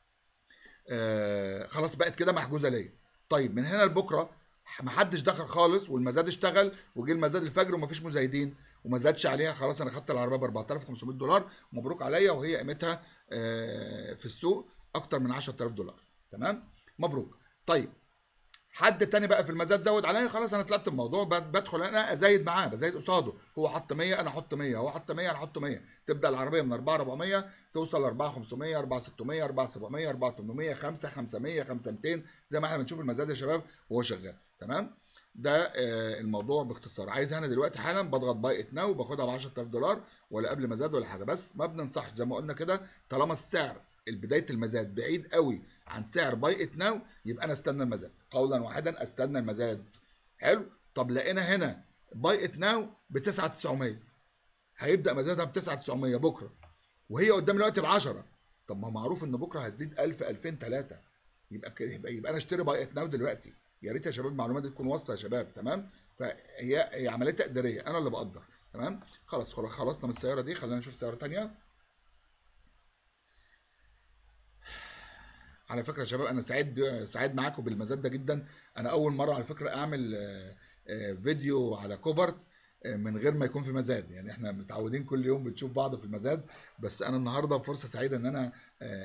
آه خلاص بقت كده محجوزه ليا طيب من هنا لبكره ما حدش دخل خالص والمزاد اشتغل وجه المزاد الفجر ومفيش مزايدين وما زادش عليها خلاص انا خدت العربيه ب 4500 دولار مبروك عليا وهي قيمتها آه في السوق اكتر من 10000 دولار تمام مبروك طيب حد تاني بقى في المزاد زود عليا خلاص انا طلعت الموضوع بدخل انا ازايد معاه بزايد قصاده هو حط 100 انا احط 100 هو حط 100 انا احط 100 تبدا العربيه من 4400 توصل ل 4500 4600 4700 4800 5 500 5200 زي ما احنا بنشوف المزاد يا شباب وهو شغال تمام ده آه الموضوع باختصار عايز انا دلوقتي حالا بضغط باي ات ناو باخدها ب 10000 دولار ولا قبل مزاد ولا حاجه بس ما بننصحش زي ما قلنا كده طالما السعر بدايه المزاد بعيد قوي عن سعر باي ات ناو يبقى انا استنى المزاد قولا واحدا استنى المزاد حلو طب لقينا هنا باي ات ناو ب 9900 هيبدا مزادها ب 9900 بكره وهي قدام دلوقتي ب 10 طب ما معروف ان بكره هتزيد 1000 2000 3 يبقى يبقى, يبقى انا اشتري باي ات ناو دلوقتي يا ريت يا شباب المعلومات دي تكون واصله يا شباب تمام فهي هي عمليه تقديريه انا اللي بقدر تمام خلاص خلصنا من السياره دي خلينا نشوف سياره ثانيه على فكره يا شباب انا سعيد سعيد معاكم بالمزاد ده جدا انا اول مره على فكره اعمل فيديو على كوبرت من غير ما يكون في مزاد يعني احنا متعودين كل يوم بنشوف بعض في المزاد بس انا النهارده فرصه سعيده ان انا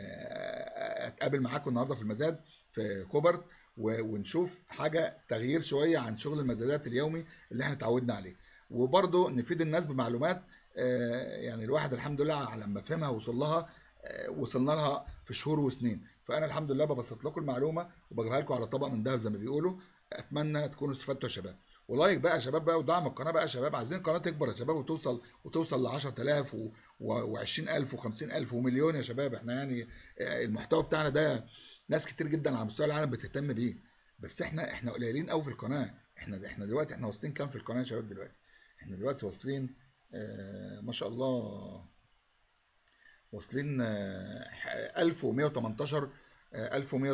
اتقابل معاكم النهارده في المزاد في كوبرت ونشوف حاجه تغيير شويه عن شغل المزادات اليومي اللي احنا اتعودنا عليه وبرضه نفيد الناس بمعلومات يعني الواحد الحمد لله لما فهمها وصل لها وصلنا لها في شهور وسنين فانا الحمد لله ببسط لكم المعلومه وبجيبها لكم على طبق من دهب زي ما بيقولوا اتمنى تكونوا استفدتوا يا شباب ولايك بقى يا شباب بقى ودعم القناه بقى يا شباب عايزين القناه تكبر يا شباب وتوصل وتوصل ل 10000 و20000 و50000 ومليون يا شباب احنا يعني المحتوى بتاعنا ده ناس كتير جدا على مستوى العالم بتهتم بيه بس احنا احنا قليلين قوي في القناه احنا احنا دلوقتي احنا واصلين كام في القناه يا شباب دلوقتي احنا دلوقتي واصلين آه ما شاء الله واصلين آه 1118 آه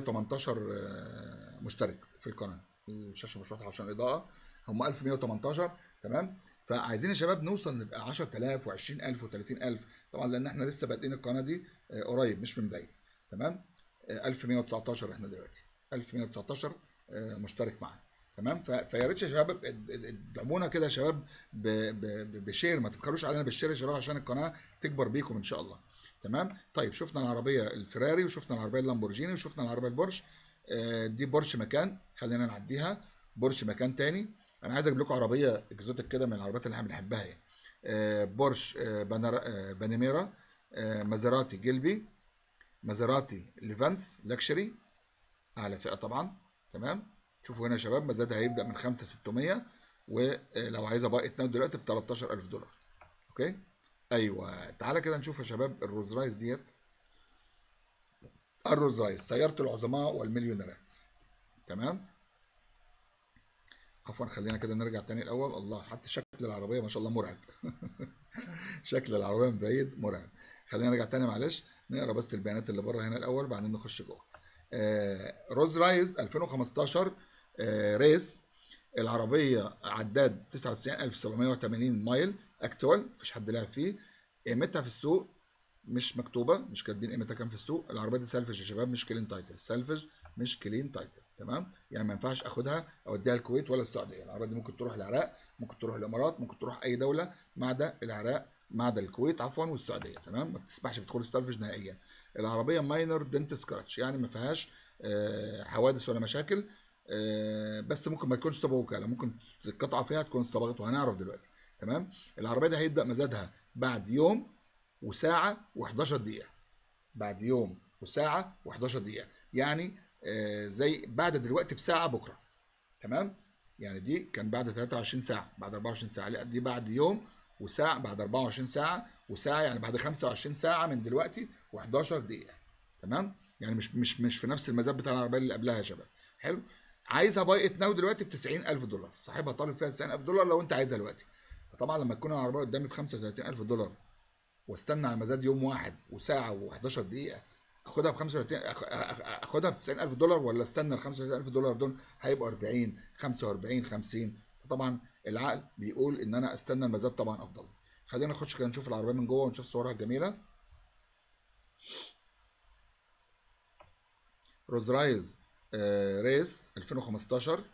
1118 مشترك في القناه الشاشه مش واضحه عشان الاضاءه هم 1118 تمام فعايزين يا شباب نوصل نبقى 10000 و20000 و30000 طبعا لان احنا لسه بادئين القناه دي قريب مش من بعيد تمام 1119 احنا دلوقتي 1119 مشترك معانا تمام فيا ريت يا شباب ادعمونا كده يا شباب بشير ما تبخلوش علينا بالشير يا شباب عشان القناه تكبر بيكم ان شاء الله تمام طيب شفنا العربيه الفراري وشفنا العربيه اللامبورجيني وشفنا العربيه البورش دي بورش مكان خلينا نعديها بورش مكان تاني انا عايز اجيب لكم عربيه اكزوتيك كده من العربيات اللي احنا بنحبها يعني بورش بانيميرا مازيراتي جيلبي مازيراتي ليفانس لاكشري اعلى فئه طبعا تمام شوفوا هنا يا شباب مزادها هيبدا من 5600 ولو عايزه باي اتناول دلوقتي ب 13000 دولار اوكي ايوه تعالى كده نشوف يا شباب الروز رايس ديت الروز رايس سياره العظماء والمليونيرات تمام عفوا خلينا كده نرجع تاني الاول الله حتى شكل العربيه ما شاء الله مرعب شكل العربيه من بعيد مرعب خلينا نرجع تاني معلش نقرا بس البيانات اللي بره هنا الاول بعدين نخش جوه آه روز رايز 2015 آه ريس العربيه عداد 99780 مايل اكتوال مفيش حد لعب فيه قيمتها في السوق مش مكتوبه مش كاتبين قيمتها كام في السوق العربيه دي سالفج يا شباب مش كلين تايتل سالفج مش كلين تايتل تمام يعني ما ينفعش اخدها اوديها الكويت ولا السعوديه العربيه دي ممكن تروح العراق ممكن تروح الامارات ممكن تروح اي دوله ما عدا العراق ما عدا الكويت عفوا والسعوديه تمام ما تسمحش بدخول السالفج نهائيا العربيه ماينر دنت سكراتش يعني ما فيهاش حوادث ولا مشاكل بس ممكن ما تكونش صبغه وكاله ممكن القطعه فيها تكون صبغت وهنعرف دلوقتي تمام العربيه دي هيبدا مزادها بعد يوم وساعه و11 دقيقه بعد يوم وساعه و11 دقيقه يعني زي بعد دلوقتي بساعه بكره تمام يعني دي كان بعد 23 ساعه بعد 24 ساعه لا دي بعد يوم وساعه بعد 24 ساعه وساعه يعني بعد 25 ساعه من دلوقتي و11 دقيقه تمام يعني مش مش مش في نفس المزاد بتاع العربيه اللي قبلها يا شباب حلو عايزها باي ات ناو دلوقتي ب 90000 دولار صاحبها طالب فيها 90000 دولار لو انت عايزها دلوقتي فطبعا لما تكون العربيه قدامي ب 35000 دولار واستنى على المزاد يوم واحد وساعه و11 دقيقه اخدها ب 35 اخدها ب 90000 دولار ولا استنى ال 35000 دولار دول هيبقوا 40 45 50 طبعا العقل بيقول ان انا استنى المزاد طبعا افضل خلينا نخش كده نشوف العربيه من جوه ونشوف صورها الجميله روز رايز ريس 2015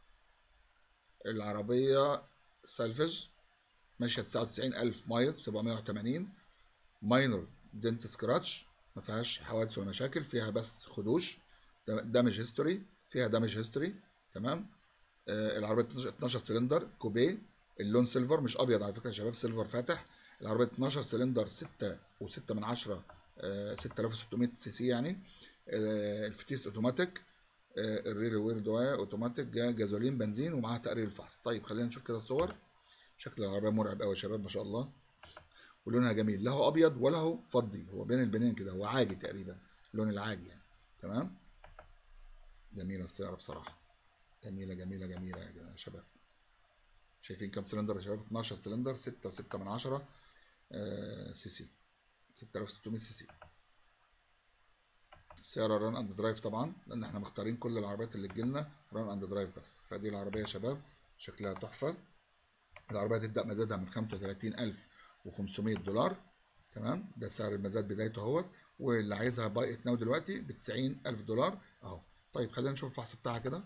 العربيه سالفج ماشيه 99000 مايل 780 ماينر دنت سكراتش ما فيهاش حوادث ولا مشاكل فيها بس خدوش دامج هيستوري فيها دامج هيستوري تمام آه العربيه 12 سلندر كوبيه اللون سيلفر مش ابيض على فكره يا شباب سيلفر فاتح العربيه 12 سلندر 6 و6 من 10 آه 6600 سي سي يعني آه الفتيس اوتوماتيك آه الرير وير دواء اوتوماتيك جازولين بنزين ومعاها تقرير الفحص طيب خلينا نشوف كده الصور شكل العربيه مرعب قوي يا شباب ما شاء الله ولونها جميل لا هو ابيض ولا هو فضي هو بين البنين كده هو عاجي تقريبا اللون العاجي يعني تمام جميله السياره بصراحه جميله جميله جميله يا شباب شايفين كام سلندر يا شباب 12 سلندر 6 و6 من 10 آه سي سي 6600 سي سي السياره ران اند درايف طبعا لان احنا مختارين كل العربيات اللي تجيلنا ران اند درايف بس فدي العربيه يا شباب شكلها تحفه العربيه تبدا مزادها من 35500 دولار تمام ده سعر المزاد بدايته اهوت واللي عايزها باي ات ناو دلوقتي ب 90000 دولار اهو طيب خلينا نشوف الفحص بتاعها كده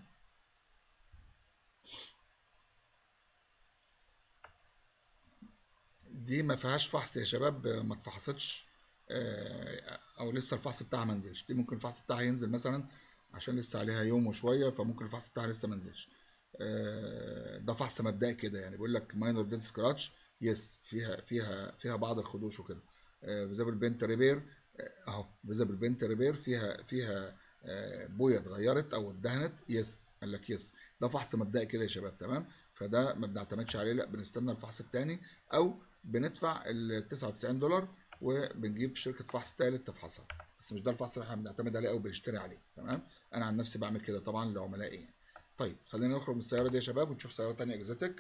دي ما فيهاش فحص يا شباب ما اتفحصتش او لسه الفحص بتاعها ما نزلش دي ممكن الفحص بتاعها ينزل مثلا عشان لسه عليها يوم وشويه فممكن الفحص بتاعها لسه ما نزلش ده فحص مبدئي كده يعني بيقول لك ماينور دنت سكراتش يس فيها فيها فيها بعض الخدوش وكده فيزابل بنت ريبير اهو فيزابل بنت ريبير فيها فيها بويه اتغيرت او اتدهنت يس قال لك يس ده فحص مبدئي كده يا شباب تمام فده ما بنعتمدش عليه لا بنستنى الفحص الثاني او بندفع ال 99 دولار وبنجيب شركه فحص ثالث تفحصها بس مش ده الفحص اللي احنا بنعتمد عليه او بنشتري عليه تمام انا عن نفسي بعمل كده طبعا لعملائي يعني. طيب خلينا نخرج من السياره دي يا شباب ونشوف سياره ثانيه اكزوتيك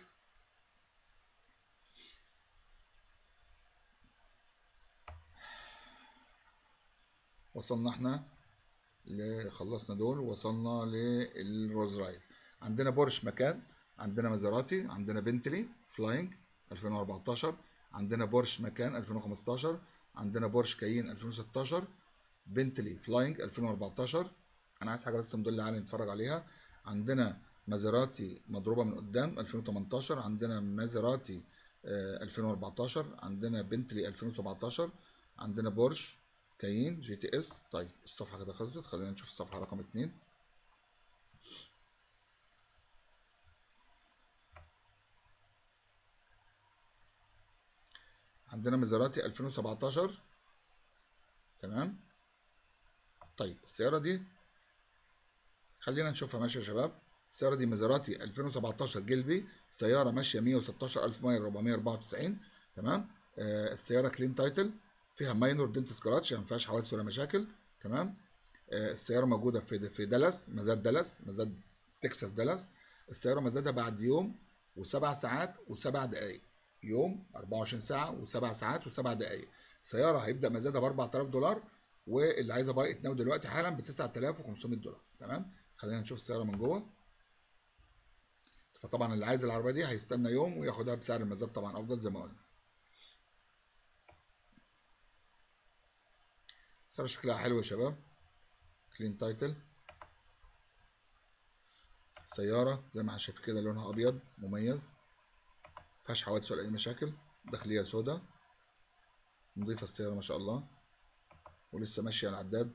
وصلنا احنا خلصنا دول وصلنا للروز رايز عندنا بورش مكان عندنا مازيراتي عندنا بنتلي فلاينج 2014 عندنا بورش مكان 2015 عندنا بورش كاين 2016 بنتلي فلاينج 2014 انا عايز حاجه بس مدل عليها نتفرج عليها عندنا مازيراتي مضروبه من قدام 2018 عندنا مازيراتي 2014 عندنا بنتلي 2017 عندنا بورش كاين جي تي اس طيب الصفحه كده خلصت خلينا نشوف الصفحه رقم 2 عندنا مازيراتي 2017 تمام طيب السياره دي خلينا نشوفها ماشيه يا شباب السياره دي مازيراتي 2017 جلبي السياره ماشيه 116000 مايل 494 تمام آه السياره كلين تايتل فيها ماينور دنت سكراتش يعني ما فيهاش حوادث ولا مشاكل تمام آه السياره موجوده في في دالاس مزاد دالاس مزاد تكساس دالاس السياره مزادها بعد يوم وسبع ساعات وسبع دقائق يوم 24 ساعه وسبع ساعات وسبع دقائق السياره هيبدا مزادها ب 4000 دولار واللي عايزه باي ات ناو دلوقتي حالا ب 9500 دولار تمام خلينا نشوف السياره من جوه فطبعا اللي عايز العربيه دي هيستنى يوم وياخدها بسعر المزاد طبعا افضل زي ما قلنا السياره شكلها حلو يا شباب كلين تايتل السياره زي ما احنا شايفين كده لونها ابيض مميز مفيهاش حوادث ولا اي مشاكل داخليه سودا نضيفه السياره ما شاء الله ولسه ماشيه على العداد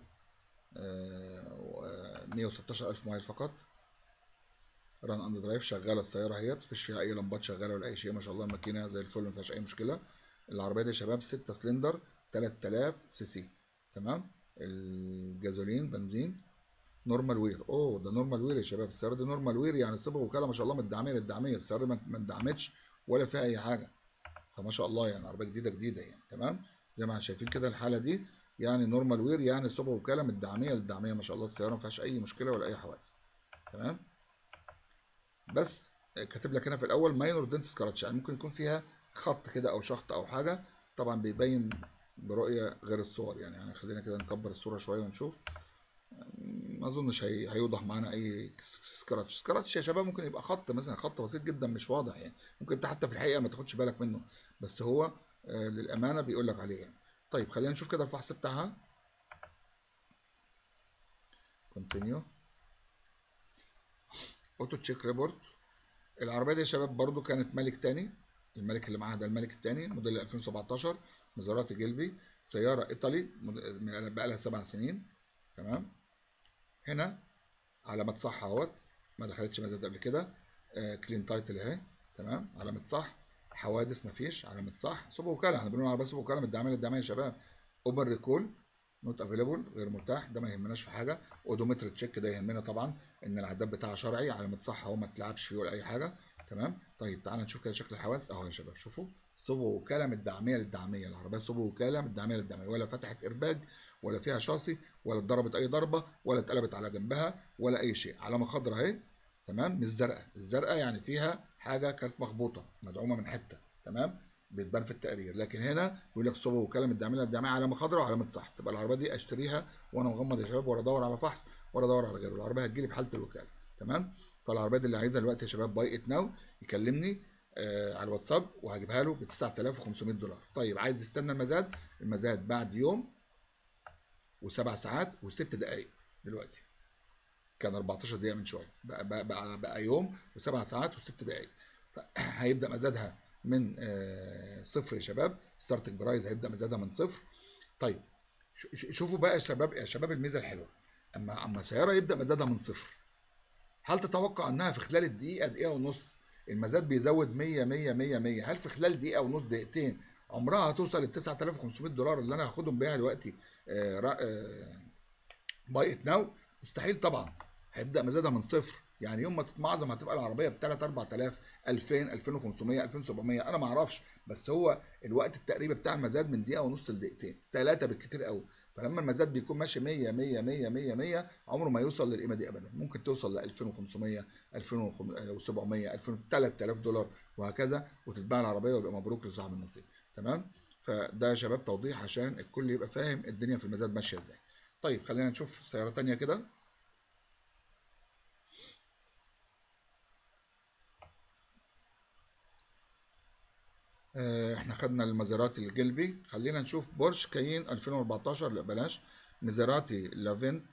116000 مايل فقط ران اند درايف شغاله السياره اهيت مفيش فيها اي لمبات شغاله ولا اي شيء ما شاء الله الماكينه زي الفل مفيهاش اي مشكله العربيه دي يا شباب 6 سلندر 3000 سي سي تمام الجازولين بنزين نورمال وير اوه ده نورمال وير يا شباب السياره دي نورمال وير يعني صبغه وكاله ما شاء الله متدعميه للدعميه السياره دي ما اتدعمتش ولا فيها اي حاجه فما شاء الله يعني عربيه جديده جديده يعني تمام زي ما احنا شايفين كده الحاله دي يعني نورمال وير يعني صبغه وكاله متدعميه للدعميه ما شاء الله السياره ما فيهاش اي مشكله ولا اي حوادث تمام بس كاتب لك هنا في الاول ماينور دنت سكراتش يعني ممكن يكون فيها خط كده او شخط او حاجه طبعا بيبين برؤيه غير الصور يعني, يعني خلينا كده نكبر الصوره شويه ونشوف ما اظنش هي... هيوضح معانا اي سكراتش سكراتش يا شباب ممكن يبقى خط مثلا خط بسيط جدا مش واضح يعني ممكن انت حتى في الحقيقه ما تاخدش بالك منه بس هو آه للامانه بيقول لك عليه يعني طيب خلينا نشوف كده الفحص بتاعها كونتينيو اوتو تشيك ريبورت العربيه دي يا شباب برضو كانت ملك تاني الملك اللي معاها ده الملك التاني موديل 2017 مزاراتي جلبي سياره ايطالي بقى لها سبع سنين تمام هنا علامة صح اهوت ما دخلتش مزاد قبل كده آه كلين تايتل اهي تمام علامة صح حوادث مفيش علامة صح سوبر وكالة احنا بنقول عربية سوبر وكالة متدعمة للدعمية يا شباب اوبر ريكول نوت افيلبل غير متاح ده ما يهمناش في حاجة اودومتر تشيك ده يهمنا طبعا ان العداد بتاعها شرعي علامة صح اهو ما تلعبش فيه ولا اي حاجة تمام طيب تعالى نشوف كده شكل الحوادث اهو يا شباب شوفوا سوبر وكالة متدعمية للدعمية العربية سوبر وكالة متدعمية للدعمية ولا فتحت ارباج ولا فيها شاصي ولا اتضربت اي ضربه ولا اتقلبت على جنبها ولا اي شيء علامه خضراء اهي تمام مش زرقاء الزرقاء يعني فيها حاجه كانت مخبوطه مدعومه من حته تمام بتبان في التقرير لكن هنا بيقول لك صوب وكلام الدعميه الدعميه علامه خضراء وعلامه صح تبقى العربيه دي اشتريها وانا مغمض يا شباب ولا ادور على فحص ولا ادور على غيره العربيه هتجيلي بحاله الوكاله تمام فالعربيه دي اللي عايزها دلوقتي يا شباب باي ات ناو يكلمني آه على الواتساب وهجيبها له ب 9500 دولار طيب عايز يستنى المزاد المزاد بعد يوم وسبع ساعات وست دقائق دلوقتي كان 14 دقيقه من شويه بقى بقى, بقى, بقى يوم وسبع ساعات وست دقائق هيبدا مزادها من آه صفر يا شباب ستارتنج برايز هيبدا مزادها من صفر طيب شوفوا بقى يا شباب يا شباب الميزه الحلوه اما اما سياره يبدا مزادها من صفر هل تتوقع انها في خلال الدقيقه دقيقه ونص المزاد بيزود 100 100 100 100 هل في خلال دقيقه ونص دقيقتين عمرها هتوصل ل 9500 دولار اللي انا هاخدهم بيها دلوقتي باي ات ناو مستحيل طبعا هيبدا مزادها من صفر يعني يوم ما تتمعظم هتبقى العربيه ب 3 4000 2000 2500 2700 انا ما اعرفش بس هو الوقت التقريبي بتاع المزاد من دقيقه ونص لدقيقتين ثلاثه بالكتير قوي فلما المزاد بيكون ماشي 100 100 100 100 100 عمره ما يوصل للقيمه دي ابدا ممكن توصل ل 2500 2700 2000 3000 دولار وهكذا وتتباع العربيه ويبقى مبروك لصاحب النصيب تمام فده يا شباب توضيح عشان الكل يبقى فاهم الدنيا في المزاد ماشيه ازاي طيب خلينا نشوف سياره ثانيه كده احنا خدنا المازيراتي الجلبي خلينا نشوف بورش كاين 2014 لا بلاش مازيراتي لافنت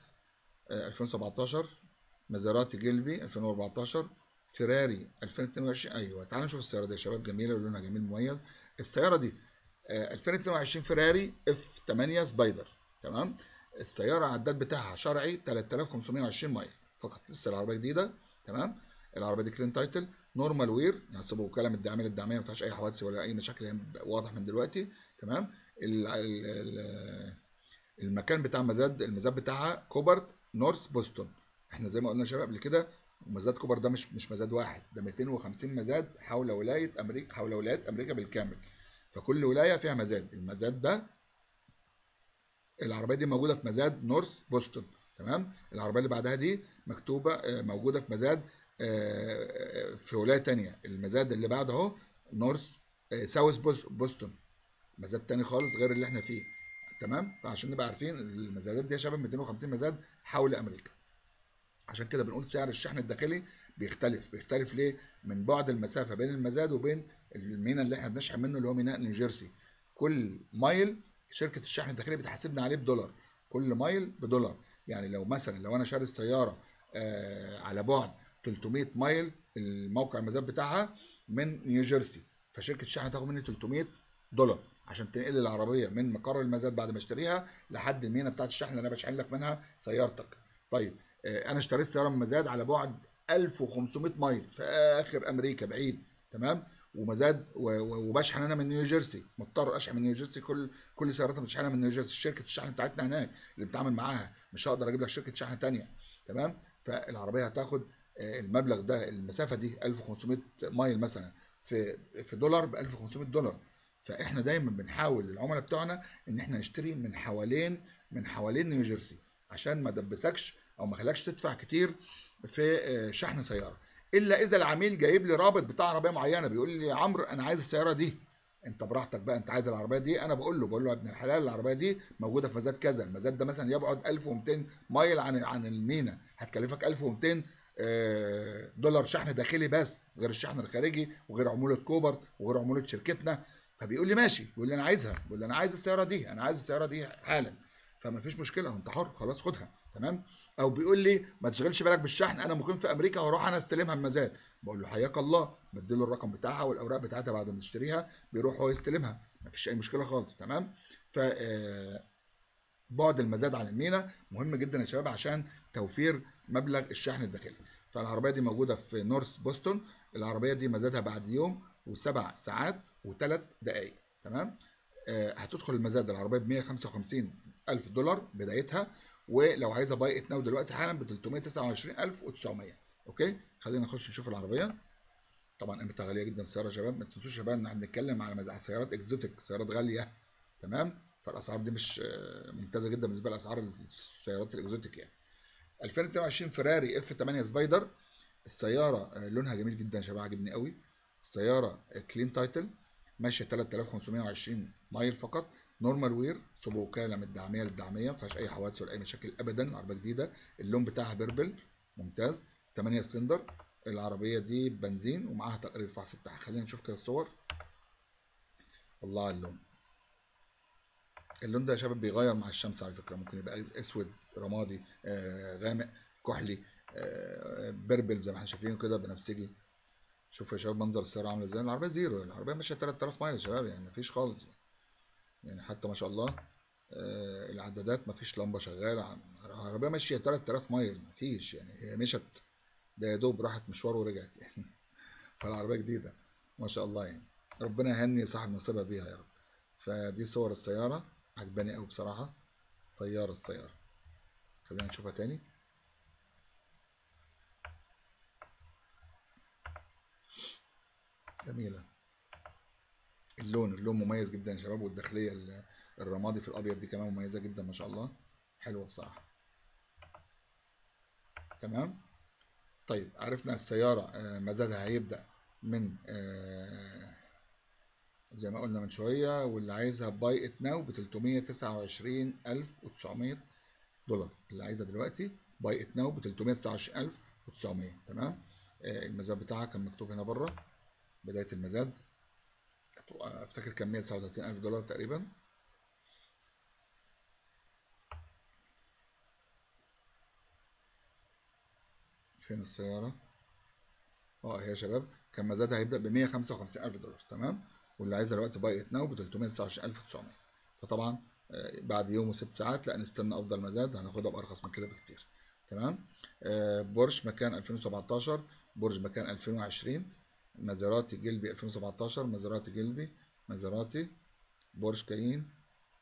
2017 مازيراتي جلبي 2014 فيراري 2022 ايوه تعالوا نشوف السياره دي يا شباب جميله ولونها جميل مميز السياره دي 2022 فيراري اف 8 سبايدر تمام السياره عداد بتاعها شرعي 3520 مايل فقط لسه العربيه جديده تمام العربيه دي كلين تايتل نورمال وير يعني سيبوا وكاله من الدعاميه للدعاميه ما فيهاش اي حوادث ولا اي مشاكل يعني واضح من دلوقتي تمام ال ال المكان بتاع المزاد المزاد بتاعها كوبرت نورث بوسطن احنا زي ما قلنا يا شباب قبل كده مزاد كوبر ده مش مش مزاد واحد ده 250 مزاد حول ولايه امريكا حول ولايات امريكا بالكامل فكل ولايه فيها مزاد المزاد ده العربيه دي موجوده في مزاد نورث بوسطن تمام العربيه اللي بعدها دي مكتوبه موجوده في مزاد في ولايه تانية المزاد اللي بعده اهو نورث ساوث بوسطن مزاد تاني خالص غير اللي احنا فيه تمام فعشان نبقى عارفين المزادات دي يا شباب 250 مزاد حول امريكا عشان كده بنقول سعر الشحن الداخلي بيختلف بيختلف ليه من بعد المسافه بين المزاد وبين الميناء اللي احنا بنشحن منه اللي هو ميناء نيوجيرسي كل مايل شركه الشحن الداخلي بتحاسبنا عليه بدولار كل مايل بدولار يعني لو مثلا لو انا شاري السياره آه على بعد 300 مايل الموقع المزاد بتاعها من نيوجيرسي فشركه الشحن هتاخد مني 300 دولار عشان تنقل العربيه من مقر المزاد بعد ما اشتريها لحد المينا بتاعت الشحن اللي انا بشحن لك منها سيارتك طيب آه انا اشتريت سياره من مزاد على بعد 1500 مايل في اخر امريكا بعيد تمام ومزاد وبشحن انا من نيوجيرسي مضطر اشحن من نيوجيرسي كل كل سياراتنا بتشحنها من نيوجيرسي شركه الشحن بتاعتنا هناك اللي بتعامل معاها مش هقدر اجيب لك شركه شحن ثانيه تمام فالعربيه هتاخد المبلغ ده المسافه دي 1500 مايل مثلا في في دولار ب 1500 دولار فاحنا دايما بنحاول العملاء بتوعنا ان احنا نشتري من حوالين من حوالين نيوجيرسي عشان ما دبسكش او ما خلاكش تدفع كتير في شحن سياره الا اذا العميل جايب لي رابط بتاع عربيه معينه بيقول لي يا عمرو انا عايز السياره دي انت براحتك بقى انت عايز العربيه دي انا بقول له بقول له يا ابن الحلال العربيه دي موجوده في مزاد كذا المزاد ده مثلا يبعد 1200 مايل عن عن المينا هتكلفك 1200 دولار شحن داخلي بس غير الشحن الخارجي وغير عموله كوبر وغير عموله شركتنا فبيقول لي ماشي بيقول لي انا عايزها بيقول لي انا عايز السياره دي انا عايز السياره دي حالا فما فيش مشكله انت حر خلاص خدها تمام او بيقول لي ما تشغلش بالك بالشحن انا مقيم في امريكا وهروح انا استلمها المزاد بقول له حياك الله بديله الرقم بتاعها والاوراق بتاعتها بعد ما تشتريها بيروح هو يستلمها ما فيش اي مشكله خالص تمام ف بعد المزاد عن المينا مهم جدا يا شباب عشان توفير مبلغ الشحن الداخلي فالعربيه دي موجوده في نورث بوسطن العربيه دي مزادها بعد يوم وسبع ساعات وثلاث دقائق تمام آه هتدخل المزاد العربيه ب 155 الف دولار بدايتها ولو عايزه باي ات ناو دلوقتي حالا ب 329900 اوكي خلينا نخش نشوف العربيه طبعا قيمتها غاليه جدا السياره يا شباب ما تنسوش يا شباب ان احنا بنتكلم على سيارات اكزوتيك سيارات غاليه تمام فالاسعار دي مش ممتازه جدا بالنسبه لاسعار السيارات الاكزوتيك يعني 2022 فيراري اف 8 سبايدر السياره لونها جميل جدا يا شباب عاجبني قوي السياره كلين تايتل ماشيه 3520 مايل فقط نورمال وير صوب وكاله من الدعميه للدعميه ما فيهاش اي حوادث ولا اي مشاكل ابدا عربيه جديده اللون بتاعها بيربل ممتاز 8 سلندر العربيه دي بنزين ومعاها تقرير الفحص بتاعها خلينا نشوف كده الصور الله على اللون اللون ده يا شباب بيغير مع الشمس على فكره ممكن يبقى اسود رمادي آه غامق كحلي آه بربل زي ما احنا شايفين كده بنفسجي شوفوا يا شباب منظر السياره عامله ازاي العربيه زيرو العربيه ماشيه 3000 مايل يا شباب يعني مفيش خالص يعني حتى ما شاء الله آه العدادات مفيش لمبه شغاله العربيه ماشيه 3000 مايل مفيش يعني هي مشت ده يا دوب راحت مشوار ورجعت يعني فالعربيه جديده ما شاء الله يعني ربنا يهني صاحب نصيبها بيها يا رب فدي صور السياره عجباني قوي بصراحه طياره السياره خلينا نشوفها تاني جميله اللون اللون مميز جدا يا شباب والداخليه الرمادي في الابيض دي كمان مميزه جدا ما شاء الله حلوه بصراحه تمام طيب عرفنا السياره مزادها هيبدا من زي ما قلنا من شويه واللي عايزها باي ات ناو ب 329900 دولار اللي عايزها دلوقتي باي ات ناو ب 329900 تمام المزاد بتاعها كان مكتوب هنا بره بدايه المزاد افتكر كان 139000 دولار تقريبا فين السيارة اه هي يا شباب كان مزادها هيبدأ ب 155000 دولار تمام واللي عايزها دلوقتي باي ات ناو ب 329900 فطبعا بعد يوم وست ساعات لا نستنى افضل مزاد هناخدها بارخص من كده بكتير تمام آه بورش مكان 2017 بورج مكان 2020 مازيراتي جلبي 2017 مازيراتي جلبي مازيراتي بورش كاين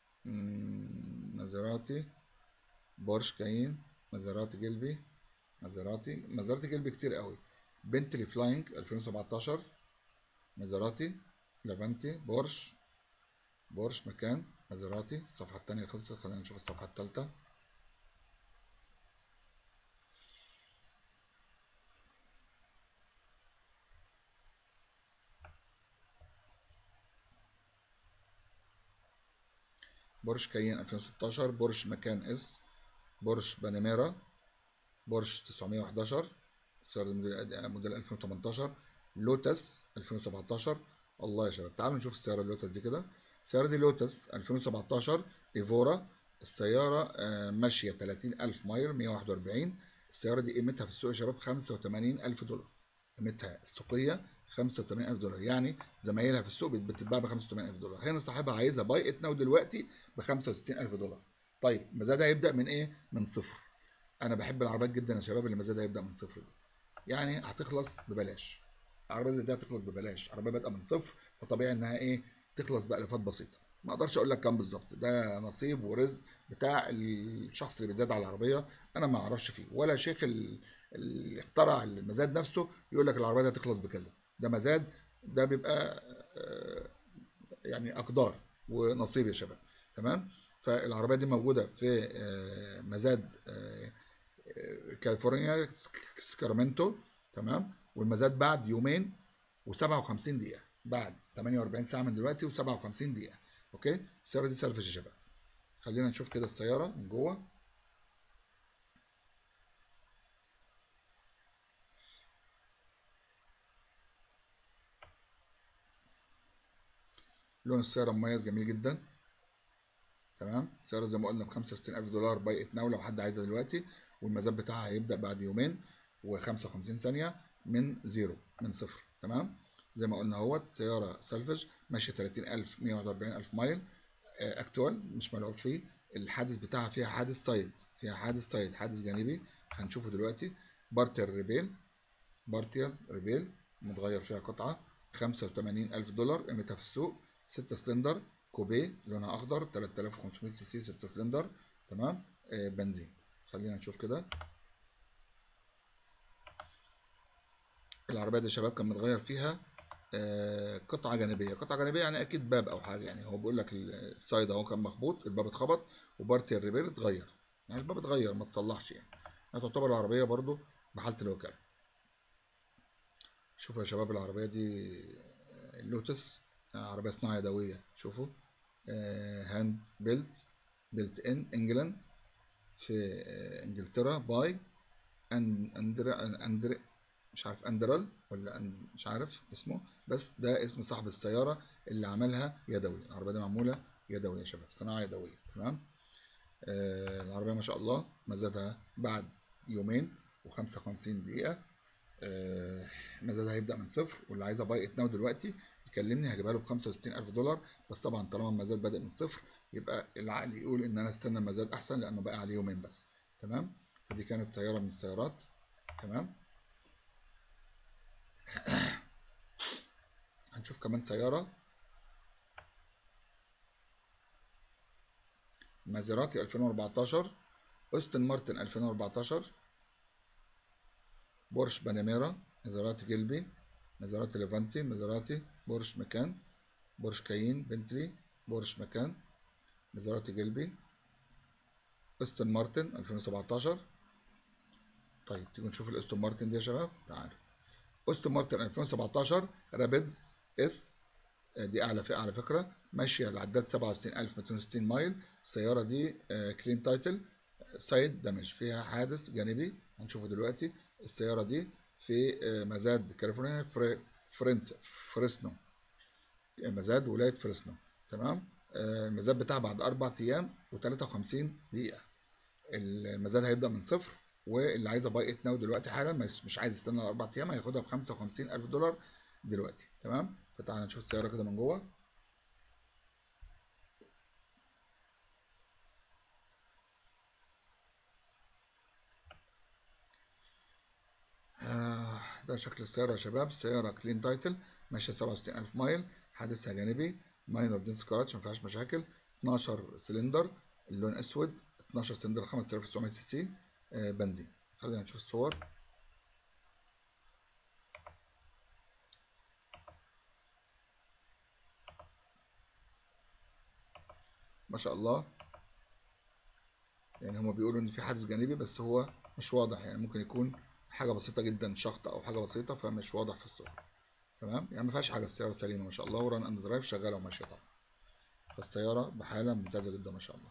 مازيراتي بورش كاين مازيراتي جلبي مازيراتي مازيراتي جلبي كتير قوي بنتلي فلاينج 2017 مازيراتي لافانتي بورش بورش مكان مازيراتي الصفحة التانية خلصت خلينا نشوف الصفحة التالتة بورش كاين 2016 بورش مكان اس بورش باناميرا بورش 911 سيارة موديل موديل 2018 لوتس 2017 الله يا شباب تعالوا نشوف السيارة اللوتس دي كده السيارة دي لوتس 2017 ايفورا السيارة ماشية 30000 مايل 141 السيارة دي قيمتها في السوق يا شباب 85000 دولار قيمتها السوقية 85000 دولار يعني زمايلها في السوق بتتباع ب 85000 دولار هنا صاحبها عايزها باي ات ناو دلوقتي ب 65000 دولار طيب مزادها هيبدا من ايه من صفر انا بحب العربيات جدا يا شباب اللي مزادها يبدا من صفر دي يعني هتخلص ببلاش العربيه دي هتخلص ببلاش عربيه بادئه من صفر فطبيعي انها ايه تخلص بالافات بسيطه ما اقدرش اقول لك كام بالظبط ده نصيب ورزق بتاع الشخص اللي بيزاد على العربيه انا ما اعرفش فيه ولا شيخ اللي اخترع المزاد نفسه يقول لك العربيه دي هتخلص بكذا ده مزاد ده بيبقى يعني اقدار ونصيب يا شباب تمام فالعربيه دي موجوده في مزاد كاليفورنيا سكرامنتو تمام والمزاد بعد يومين و57 دقيقه بعد 48 ساعه من دلوقتي و57 دقيقه اوكي السياره دي سيرفيس يا شباب خلينا نشوف كده السياره من جوه لون السياره مميز جميل جدا تمام السياره زي ما قلنا ب 65000 دولار باي ات ناو لو حد عايزها دلوقتي والمزاد بتاعها هيبدا بعد يومين و55 ثانيه من زيرو من صفر تمام زي ما قلنا اهوت سياره سالفج ماشيه 30000 141000 مايل اكتوال مش ملعوب فيه الحادث بتاعها فيها حادث سايد فيها حادث سايد حادث جانبي هنشوفه دلوقتي بارتر ريبيل بارتر ريبيل متغير فيها قطعه 85000 دولار قيمتها في السوق 6 سلندر كوبيه لونها اخضر 3500 سي سي 6 سلندر تمام آه بنزين خلينا نشوف كده العربيه دي يا شباب كان متغير فيها آه قطعه جانبيه قطعه جانبيه يعني اكيد باب او حاجه يعني هو بيقول لك السايد اهو كان مخبوط الباب اتخبط وبارتي الريبير اتغير يعني الباب اتغير ما تصلحش يعني تعتبر العربيه برضو بحاله الوكاله شوفوا يا شباب العربيه دي اللوتس عربيه صناعه يدويه شوفوا هاند بيلت بيلت ان انجلاند في انجلترا باي اندر اندر مش عارف اندرال ولا أن مش عارف اسمه بس ده اسم صاحب السياره اللي عملها يدوي العربيه دي معموله يدوي يا شباب صناعه يدويه تمام آه العربيه ما شاء الله مزادها بعد يومين و55 دقيقه آه مزادها هيبدا من صفر واللي عايزه باي ات ناو دلوقتي يكلمني هجيبها له ب 65000 دولار بس طبعا طالما المزاد بادئ من صفر يبقى العقل يقول ان انا استنى المزاد احسن لانه بقى عليه يومين بس تمام فدي كانت سياره من السيارات تمام هنشوف كمان سيارة مازيراتي 2014 أوستن مارتن 2014 بورش باناميرا مازيراتي جلبي مازيراتي ليفانتي مازيراتي بورش مكان بورش كاين بنتلي بورش مكان مازيراتي جلبي أوستن مارتن 2017 طيب تيجوا نشوف الأستون مارتن دي يا شباب تعالوا أوستن مارتن 2017 رابيدز اس دي اعلى فئه على فكره ماشيه العداد 67260 مايل السياره دي كلين تايتل سايد دامج فيها حادث جانبي هنشوفه دلوقتي السياره دي في مزاد كاليفورنيا فرنس فريسنو مزاد ولايه فريسنو تمام المزاد بتاعها بعد اربع ايام و53 دقيقه المزاد هيبدا من صفر واللي عايزه باي ات ناو دلوقتي حالا مش عايز يستنى اربع ايام هياخدها ب 55000 دولار دلوقتي تمام فتعالى نشوف السيارة كده من جوه آه ده شكل السيارة يا شباب السيارة كلين تايتل ماشية 67000 مايل حادثها جانبي ماينر دين سكراتش مفيهاش مشاكل 12 سلندر اللون اسود 12 سلندر 5900 سي سي آه بنزين خلينا نشوف الصور ما شاء الله يعني هما بيقولوا ان في حادث جانبي بس هو مش واضح يعني ممكن يكون حاجه بسيطه جدا شخط او حاجه بسيطه فمش واضح في الصوره تمام يعني ما فيهاش حاجه السياره سليمه ما شاء الله وران اند درايف شغاله وماشيه طبعا فالسياره بحاله ممتازه جدا ما شاء الله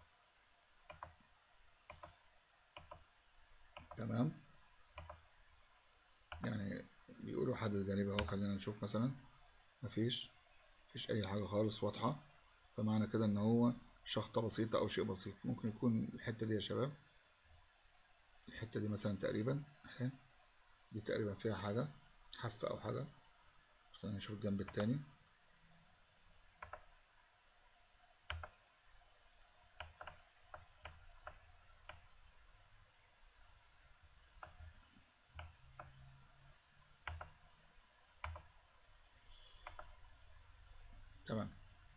تمام يعني بيقولوا حادث جانبي اهو خلينا نشوف مثلا مفيش مفيش اي حاجه خالص واضحه فمعنى كده ان هو شخطة بسيطة او شيء بسيط ممكن يكون الحتة دي يا شباب الحتة دي مثلا تقريبا اهي دي تقريبا فيها حاجة حفة او حاجة خلينا نشوف الجنب التاني تمام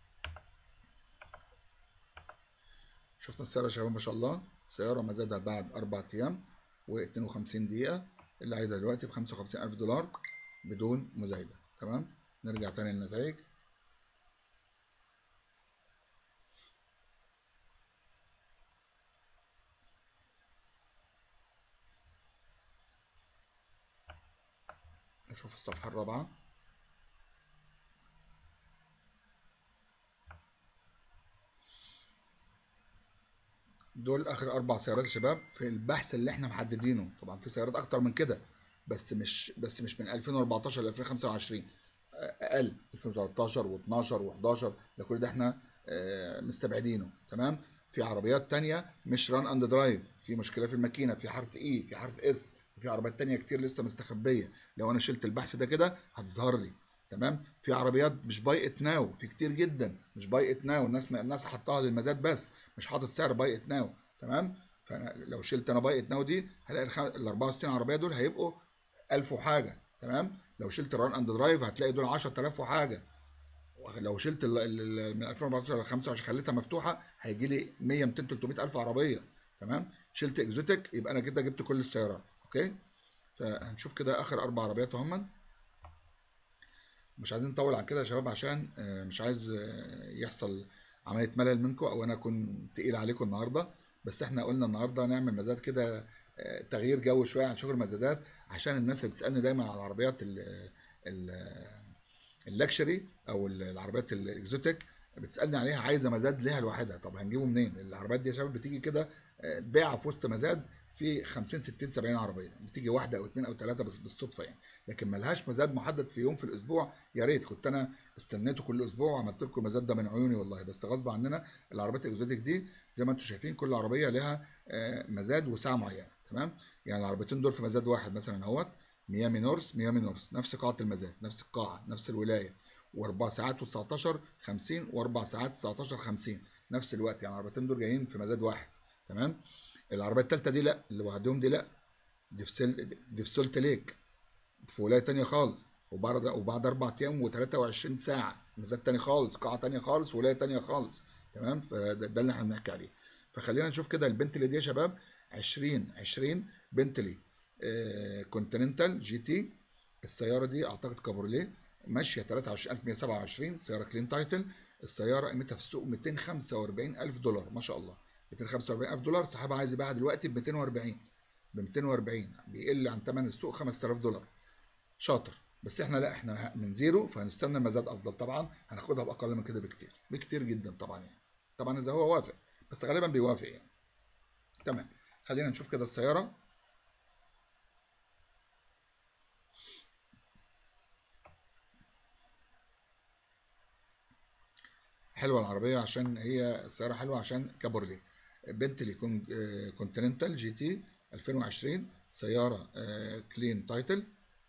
شفنا السيارة يا شباب ما شاء الله سيارة مزادها بعد أربع أيام و52 دقيقة اللي عايزها دلوقتي ب 55000 دولار بدون مزايدة تمام نرجع تاني للنتائج نشوف الصفحة الرابعة دول اخر اربع سيارات يا شباب في البحث اللي احنا محددينه طبعا في سيارات اكتر من كده بس مش بس مش من 2014 ل 2025 اقل 2013 و12 و11 ده كل ده احنا مستبعدينه تمام في عربيات تانية مش ران اند درايف في مشكله في الماكينه في حرف اي في حرف اس في عربيات تانية كتير لسه مستخبيه لو انا شلت البحث ده كده هتظهر لي تمام في عربيات مش باي ات ناو في كتير جدا مش باي ات ناو الناس الناس حطها للمزاد بس مش حاطط سعر باي ات ناو تمام فانا لو شلت انا باي ات ناو دي هلاقي ال 64 عربيه دول هيبقوا 1000 وحاجه تمام لو شلت الران اند درايف هتلاقي دول 10000 وحاجه لو شلت ال ال من 2014 ل 25 خليتها مفتوحه هيجي لي 100 200 300 الف عربيه تمام شلت اكزوتيك يبقى انا كده جبت كل السيارات اوكي فهنشوف كده اخر اربع عربيات اهم مش عايزين نطول عن كده يا شباب عشان مش عايز يحصل عمليه ملل منكم او انا اكون تقيل عليكم النهارده بس احنا قلنا النهارده نعمل مزاد كده تغيير جو شويه عن شغل المزادات عشان الناس اللي بتسالني دايما على العربيات اللكشري او العربيات الاكزوتيك بتسالني عليها عايزه مزاد ليها لوحدها طب هنجيبه منين العربيات دي يا شباب بتيجي كده بيعه في وسط مزاد في 50 60 70 عربيه بتيجي واحده او اثنين او ثلاثه بس بالصدفه يعني لكن ملهاش مزاد محدد في يوم في الاسبوع يا ريت كنت انا استنيته كل اسبوع وعملت لكم المزاد ده من عيوني والله بس غصب عننا العربيات الاكزوتيك دي زي ما انتم شايفين كل عربيه لها مزاد وساعه معينه تمام يعني العربيتين دول في مزاد واحد مثلا اهوت ميامي نورس ميامي نورس نفس قاعه المزاد نفس القاعه نفس الولايه واربع ساعات و19 50 واربع ساعات 19 50 نفس الوقت يعني العربيتين دول جايين في مزاد واحد تمام العربيه الثالثه دي لا اللي بعدهم دي لا دي في سل... دي في سولت ليك في ولايه ثانيه خالص وبعد وبعد اربع ايام و23 ساعه مزاد ثاني خالص قاعه ثانيه خالص ولايه ثانيه خالص تمام فده ده اللي احنا بنحكي عليه فخلينا نشوف كده البنتلي دي يا شباب 20 20 بنتلي آه كونتيننتال جي تي السياره دي اعتقد كابورليه ماشيه 23127 سياره كلين تايتل السياره قيمتها في السوق 245000 دولار ما شاء الله 245000 دولار صاحبها عايز يبيعها دلوقتي ب 240 ب 240 بيقل عن ثمن السوق 5000 دولار شاطر بس احنا لا احنا من زيرو فهنستنى المزاد افضل طبعا هناخدها باقل من كده بكتير بكتير جدا طبعا يعني طبعا اذا هو وافق بس غالبا بيوافق يعني تمام خلينا نشوف كده السياره حلوه العربيه عشان هي السياره حلوه عشان كابورليه بنتلي كونتيننتال جي تي 2020 سياره كلين تايتل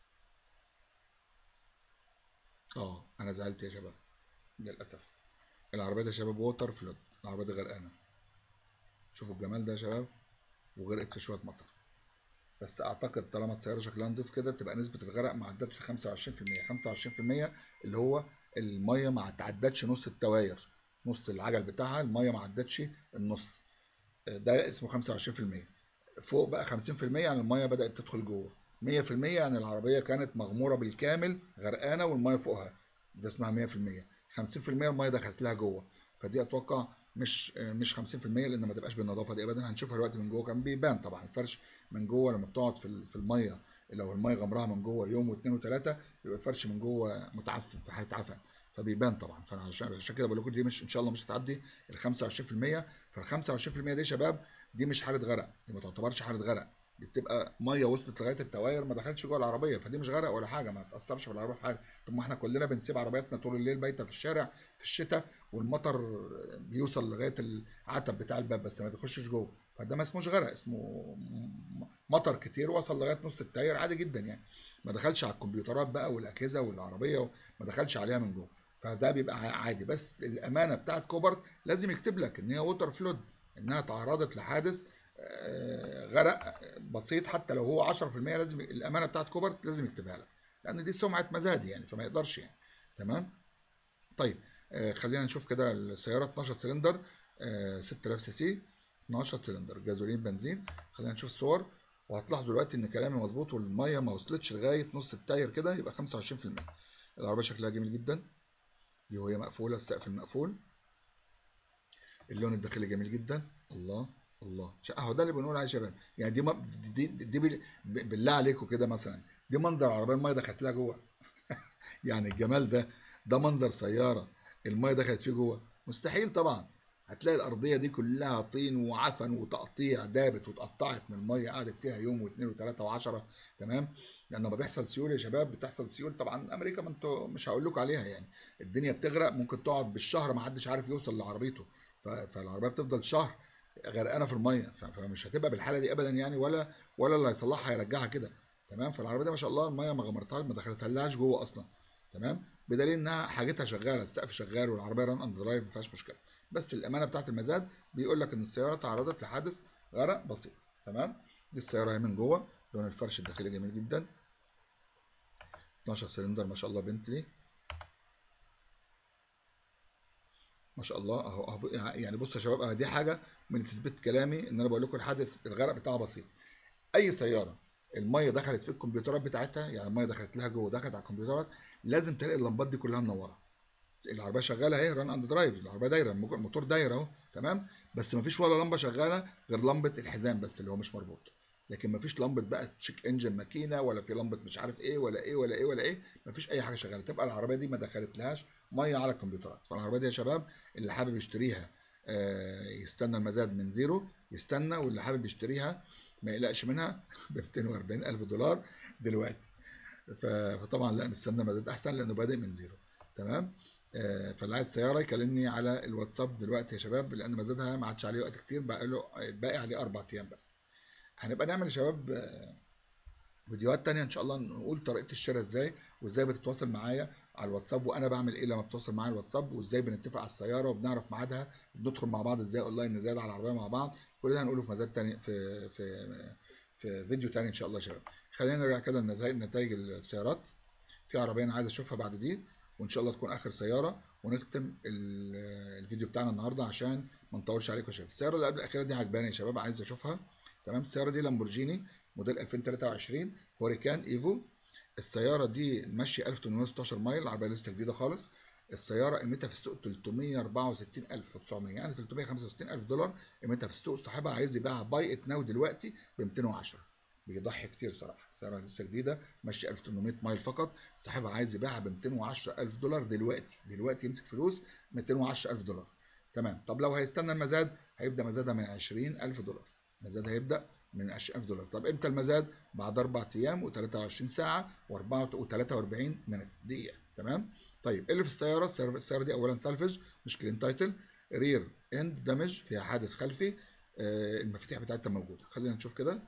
اه انا زعلت يا شباب للاسف العربيه دي يا شباب ووتر فلود العربيه دي غرقانه شوفوا الجمال ده يا شباب وغرقت في شويه مطر بس اعتقد طالما السياره شكلها نضيف كده تبقى نسبه الغرق ما عدتش 25% 25% اللي هو الميه ما تعدتش نص التواير نص العجل بتاعها الميه ما عدتش النص ده اسمه 25% فوق بقى 50% يعني الميه بدات تدخل جوه 100% يعني العربيه كانت مغموره بالكامل غرقانه والميه فوقها ده اسمها 100% 50% الميه دخلت لها جوه فدي اتوقع مش مش 50% لان ما تبقاش بالنظافه دي ابدا هنشوفها دلوقتي من جوه كان بيبان طبعا الفرش من جوه لما بتقعد في في الميه لو الميه غمرها من جوه يوم واثنين وثلاثه يبقى الفرش من جوه متعفن في حاله عفن فبيبان طبعا فانا عشان عشان كده بقول لكم دي مش ان شاء الله مش هتعدي ال 25% فال 25% دي يا شباب دي مش حاله غرق دي ما تعتبرش حاله غرق دي بتبقى ميه وصلت لغايه التواير ما دخلتش جوه العربيه فدي مش غرق ولا حاجه ما تاثرش في العربيه في حاجه طب ما احنا كلنا بنسيب عربياتنا طول الليل بايته في الشارع في الشتاء والمطر بيوصل لغايه العتب بتاع الباب بس ما بيخشش جوه فده ما اسموش غرق اسمه مطر كتير وصل لغايه نص التاير عادي جدا يعني ما دخلش على الكمبيوترات بقى والاجهزه والعربيه ما دخلش عليها من جوه فده بيبقى عادي بس الامانه بتاعت كوبرت لازم يكتب لك ان هي ووتر فلود انها تعرضت لحادث غرق بسيط حتى لو هو 10% لازم الامانه بتاعت كوبرت لازم يكتبها لك لان دي سمعه مزاد يعني فما يقدرش يعني تمام طيب خلينا نشوف كده السياره 12 سلندر 6000 سي سي 12 سلندر جازولين بنزين خلينا نشوف الصور وهتلاحظوا دلوقتي ان كلامي مظبوط والميه ما وصلتش لغايه نص التاير كده يبقى 25% العربيه شكلها جميل جدا دي وهي مقفوله السقف المقفول اللون الداخلي جميل جدا الله الله اهو ده اللي بنقول عليه يا شباب يعني دي دي دي, دي بالله عليكم كده مثلا دي منظر العربيه الميه دخلت لها جوه يعني الجمال ده ده منظر سياره الميه دخلت فيه جوه مستحيل طبعا هتلاقي الارضيه دي كلها طين وعفن وتقطيع دابت واتقطعت من الميه قعدت فيها يوم واثنين وثلاثه وعشره تمام لان لما بيحصل سيول يا شباب بتحصل سيول طبعا امريكا ما انتوا مش هقول لكم عليها يعني الدنيا بتغرق ممكن تقعد بالشهر ما حدش عارف يوصل لعربيته فالعربيه بتفضل شهر غرقانه في الميه فمش هتبقى بالحاله دي ابدا يعني ولا ولا اللي هيصلحها هيرجعها كده تمام فالعربيه دي ما شاء الله الميه ما غمرتهاش ما دخلتهاش جوه اصلا تمام بدليل انها حاجتها شغاله السقف شغال والعربيه ران اند درايف ما فيهاش مشكله بس الامانه بتاعت المزاد بيقول لك ان السياره تعرضت لحادث غرق بسيط تمام دي السياره اهي من جوه لون الفرش الداخلي جميل جدا 12 سلندر ما شاء الله بنتلي ما شاء الله اهو اهو يعني بصوا يا شباب دي حاجه من تثبيت كلامي ان انا بقول لكم الحادث الغرق بتاعها بسيط اي سياره الميه دخلت في الكمبيوترات بتاعتها يعني الميه دخلت لها جوه دخلت على الكمبيوترات لازم تلاقي اللمبات دي كلها منوره العربيه شغاله اهي ران اند درايف العربيه دايره الموتور داير اهو تمام بس ما فيش ولا لمبه شغاله غير لمبه الحزام بس اللي هو مش مربوط لكن مفيش لمبه بقى تشيك انجن ماكينه ولا في لمبه مش عارف ايه ولا ايه ولا ايه ولا ايه مفيش اي حاجه شغاله تبقى العربيه دي ما دخلتلهاش ميه على الكمبيوترات فالعربيه دي يا شباب اللي حابب يشتريها يستنى المزاد من زيرو يستنى واللي حابب يشتريها ما يقلقش منها ب 240 الف دولار دلوقتي فطبعا لا نستنى مزاد احسن لانه بادئ من زيرو تمام فاللي عايز سياره يكلمني على الواتساب دلوقتي يا شباب لان مزادها ما عادش عليه وقت كتير بقى له باقي عليه اربع ايام بس هنبقى نعمل يا شباب فيديوهات تانية ان شاء الله نقول طريقه الشراء ازاي وازاي بتتواصل معايا على الواتساب وانا بعمل ايه لما بتواصل معايا الواتساب وازاي بنتفق على السياره وبنعرف ميعادها بندخل مع بعض ازاي اونلاين نزايد على العربيه مع بعض كل ده هنقوله في مزاد تاني في في في فيديو تاني ان شاء الله يا شباب خلينا نرجع كده لنتائج نتائج السيارات في عربيه انا عايز اشوفها بعد دي وان شاء الله تكون اخر سياره ونختم الفيديو بتاعنا النهارده عشان ما نطولش عليكم يا شباب السياره اللي قبل الاخيره دي عجباني يا شباب عايز اشوفها تمام السياره دي لامبورجيني موديل 2023 هوريكان ايفو السياره دي ماشيه 1816 مايل العربيه لسه جديده خالص السياره قيمتها في السوق 364900 يعني 365000 دولار قيمتها في السوق صاحبها عايز يبيعها باي ات ناو دلوقتي ب 210 بيضحي كتير صراحه السياره لسه جديده ماشيه 1800 مايل فقط صاحبها عايز يبيعها ب 210000 دولار دلوقتي دلوقتي يمسك فلوس 210000 دولار تمام طب لو هيستنى المزاد هيبدا مزادها من 20000 دولار المزاد هيبدا من 20000 دولار طب امتى المزاد بعد اربع ايام و23 ساعه و43 مينتس دقيقه تمام طيب ايه اللي في السياره السياره دي اولا سالفج مش كلين تايتل رير اند دامج فيها حادث خلفي آه المفاتيح بتاعتها موجوده خلينا نشوف كده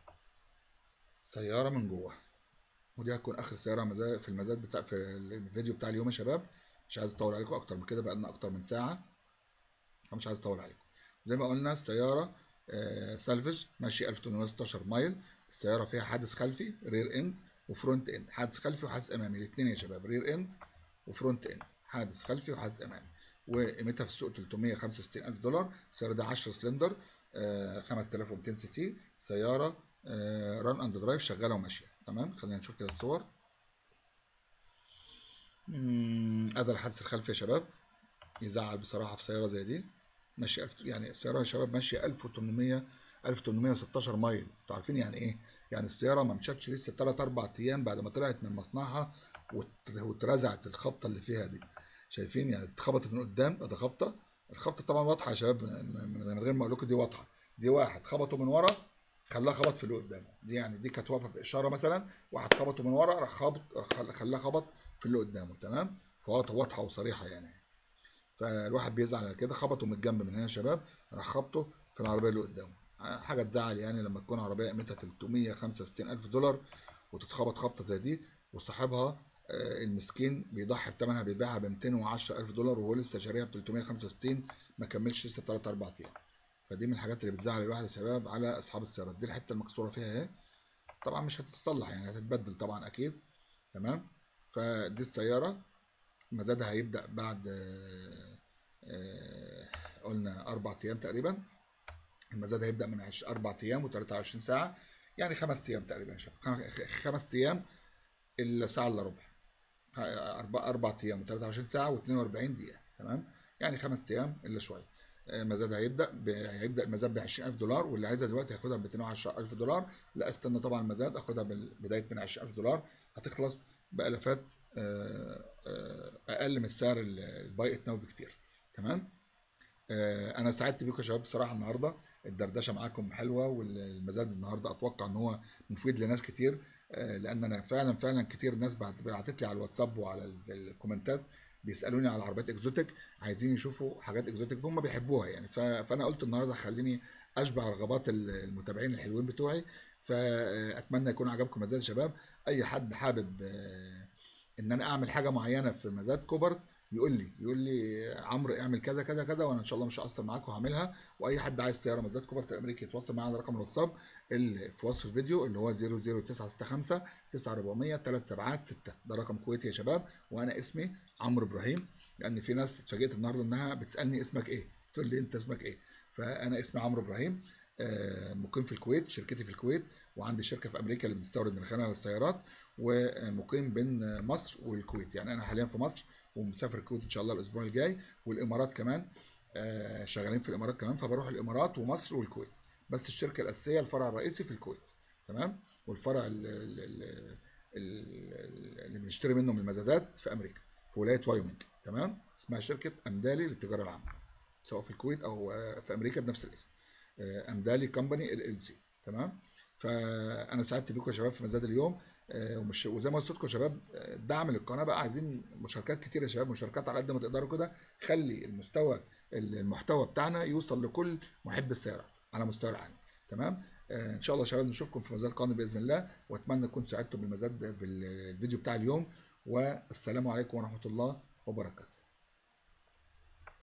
سياره من جوه ودي هتكون اخر سياره مزاد في المزاد بتاع في الفيديو بتاع اليوم يا شباب مش عايز اطول عليكم اكتر من كده بقى لنا اكتر من ساعه فمش عايز اطول عليكم زي ما قلنا السياره آه سالفج ماشي 1816 مايل السياره فيها حادث خلفي رير اند وفرونت اند حادث خلفي وحادث امامي الاثنين يا شباب رير اند وفرونت اند حادث خلفي وحادث امامي وقيمتها في السوق 365000 دولار السياره دي 10 سلندر آه 5200 سي سي سياره آه ران اند درايف شغاله وماشيه تمام خلينا نشوف كده الصور ادي الحادث الخلفي يا شباب يزعل بصراحه في سياره زي دي ماشيه يعني السياره يا شباب ماشيه 1800 1816 مايل انتوا عارفين يعني ايه يعني السياره ما مشتش لسه 3 4 ايام بعد ما طلعت من مصنعها واترزعت الخبطه اللي فيها دي شايفين يعني اتخبطت من قدام ده خبطه الخبطه طبعا واضحه يا شباب من غير ما اقول لكم دي واضحه دي واحد خبطه من ورا خلاها خبط في اللي قدامه دي يعني دي كانت واقفه في اشاره مثلا واحد خبطه من ورا راح خبط خلاها خبط في اللي قدامه تمام فواضحه وصريحه يعني فالواحد بيزعل على كده خبطه من الجنب من هنا يا شباب راح خبطه في العربيه اللي قدامه حاجه تزعل يعني لما تكون عربيه قيمتها 365 الف دولار وتتخبط خبطه زي دي وصاحبها المسكين بيضحي بثمنها بيبيعها ب 210 الف دولار وهو لسه شاريها ب 365 ما كملش لسه 3 4 ايام فدي من الحاجات اللي بتزعل الواحد يا شباب على اصحاب السيارات دي الحته المكسوره فيها اهي طبعا مش هتتصلح يعني هتتبدل طبعا اكيد تمام فدي السياره مدادها هيبدا بعد قلنا اربع ايام تقريبا المزاد هيبدا من 4 ايام و23 ساعه يعني خمس ايام تقريبا يا شباب خمس ايام الا ساعه الا ربع اربع ايام و23 ساعه و42 دقيقه تمام يعني خمس ايام الا شويه مزاد هيبدا ب... هيبدا المزاد ب 20000 دولار واللي عايزها دلوقتي هياخدها ب 210000 دولار لا استنى طبعا المزاد اخدها بدايه من 20000 دولار هتخلص بالافات اقل من سعر الباي ات ناو بكتير تمام انا سعدت بيكم يا شباب بصراحه النهارده الدردشه معاكم حلوه والمزاد النهارده اتوقع ان هو مفيد لناس كتير لان انا فعلا فعلا كتير ناس بعتت لي على الواتساب وعلى الكومنتات بيسالوني على عربيات اكزوتيك عايزين يشوفوا حاجات اكزوتيك هم بيحبوها يعني فانا قلت النهارده خليني اشبع رغبات المتابعين الحلوين بتوعي فاتمنى يكون عجبكم مزاد شباب اي حد حابب ان انا اعمل حاجه معينه في مزاد كوبرت يقول لي يقول لي عمرو اعمل كذا كذا كذا وانا ان شاء الله مش هقصر معاك وهعملها واي حد عايز سياره مزاد كوبرت الامريكي يتواصل معايا على رقم الواتساب اللي في وصف الفيديو اللي هو 00965 9400 376 ده رقم كويتي يا شباب وانا اسمي عمرو ابراهيم لان في ناس اتفاجئت النهارده انها بتسالني اسمك ايه تقول لي انت اسمك ايه فانا اسمي عمرو ابراهيم مقيم في الكويت شركتي في الكويت وعندي شركه في امريكا اللي بتستورد من خلالها للسيارات ومقيم بين مصر والكويت يعني انا حاليا في مصر ومسافر الكويت ان شاء الله الاسبوع الجاي والامارات كمان شغالين في الامارات كمان فبروح الامارات ومصر والكويت بس الشركه الاساسيه الفرع الرئيسي في الكويت تمام والفرع اللي بنشتري منه من المزادات في امريكا في ولايه وايومنج تمام اسمها شركه امدالي للتجاره العامه سواء في الكويت او في امريكا بنفس الاسم امدالي كومباني ال ال سي تمام فانا سعدت بيكم يا شباب في مزاد اليوم ومش وزي ما قلت لكم يا شباب دعم للقناه بقى عايزين مشاركات كتير يا شباب مشاركات على قد ما تقدروا كده خلي المستوى المحتوى بتاعنا يوصل لكل محب السيارات على مستوى العالم تمام ان شاء الله يا شباب نشوفكم في مزاد قادم باذن الله واتمنى تكونوا سعدتوا بالمزاد بالفيديو بتاع اليوم والسلام عليكم ورحمه الله وبركاته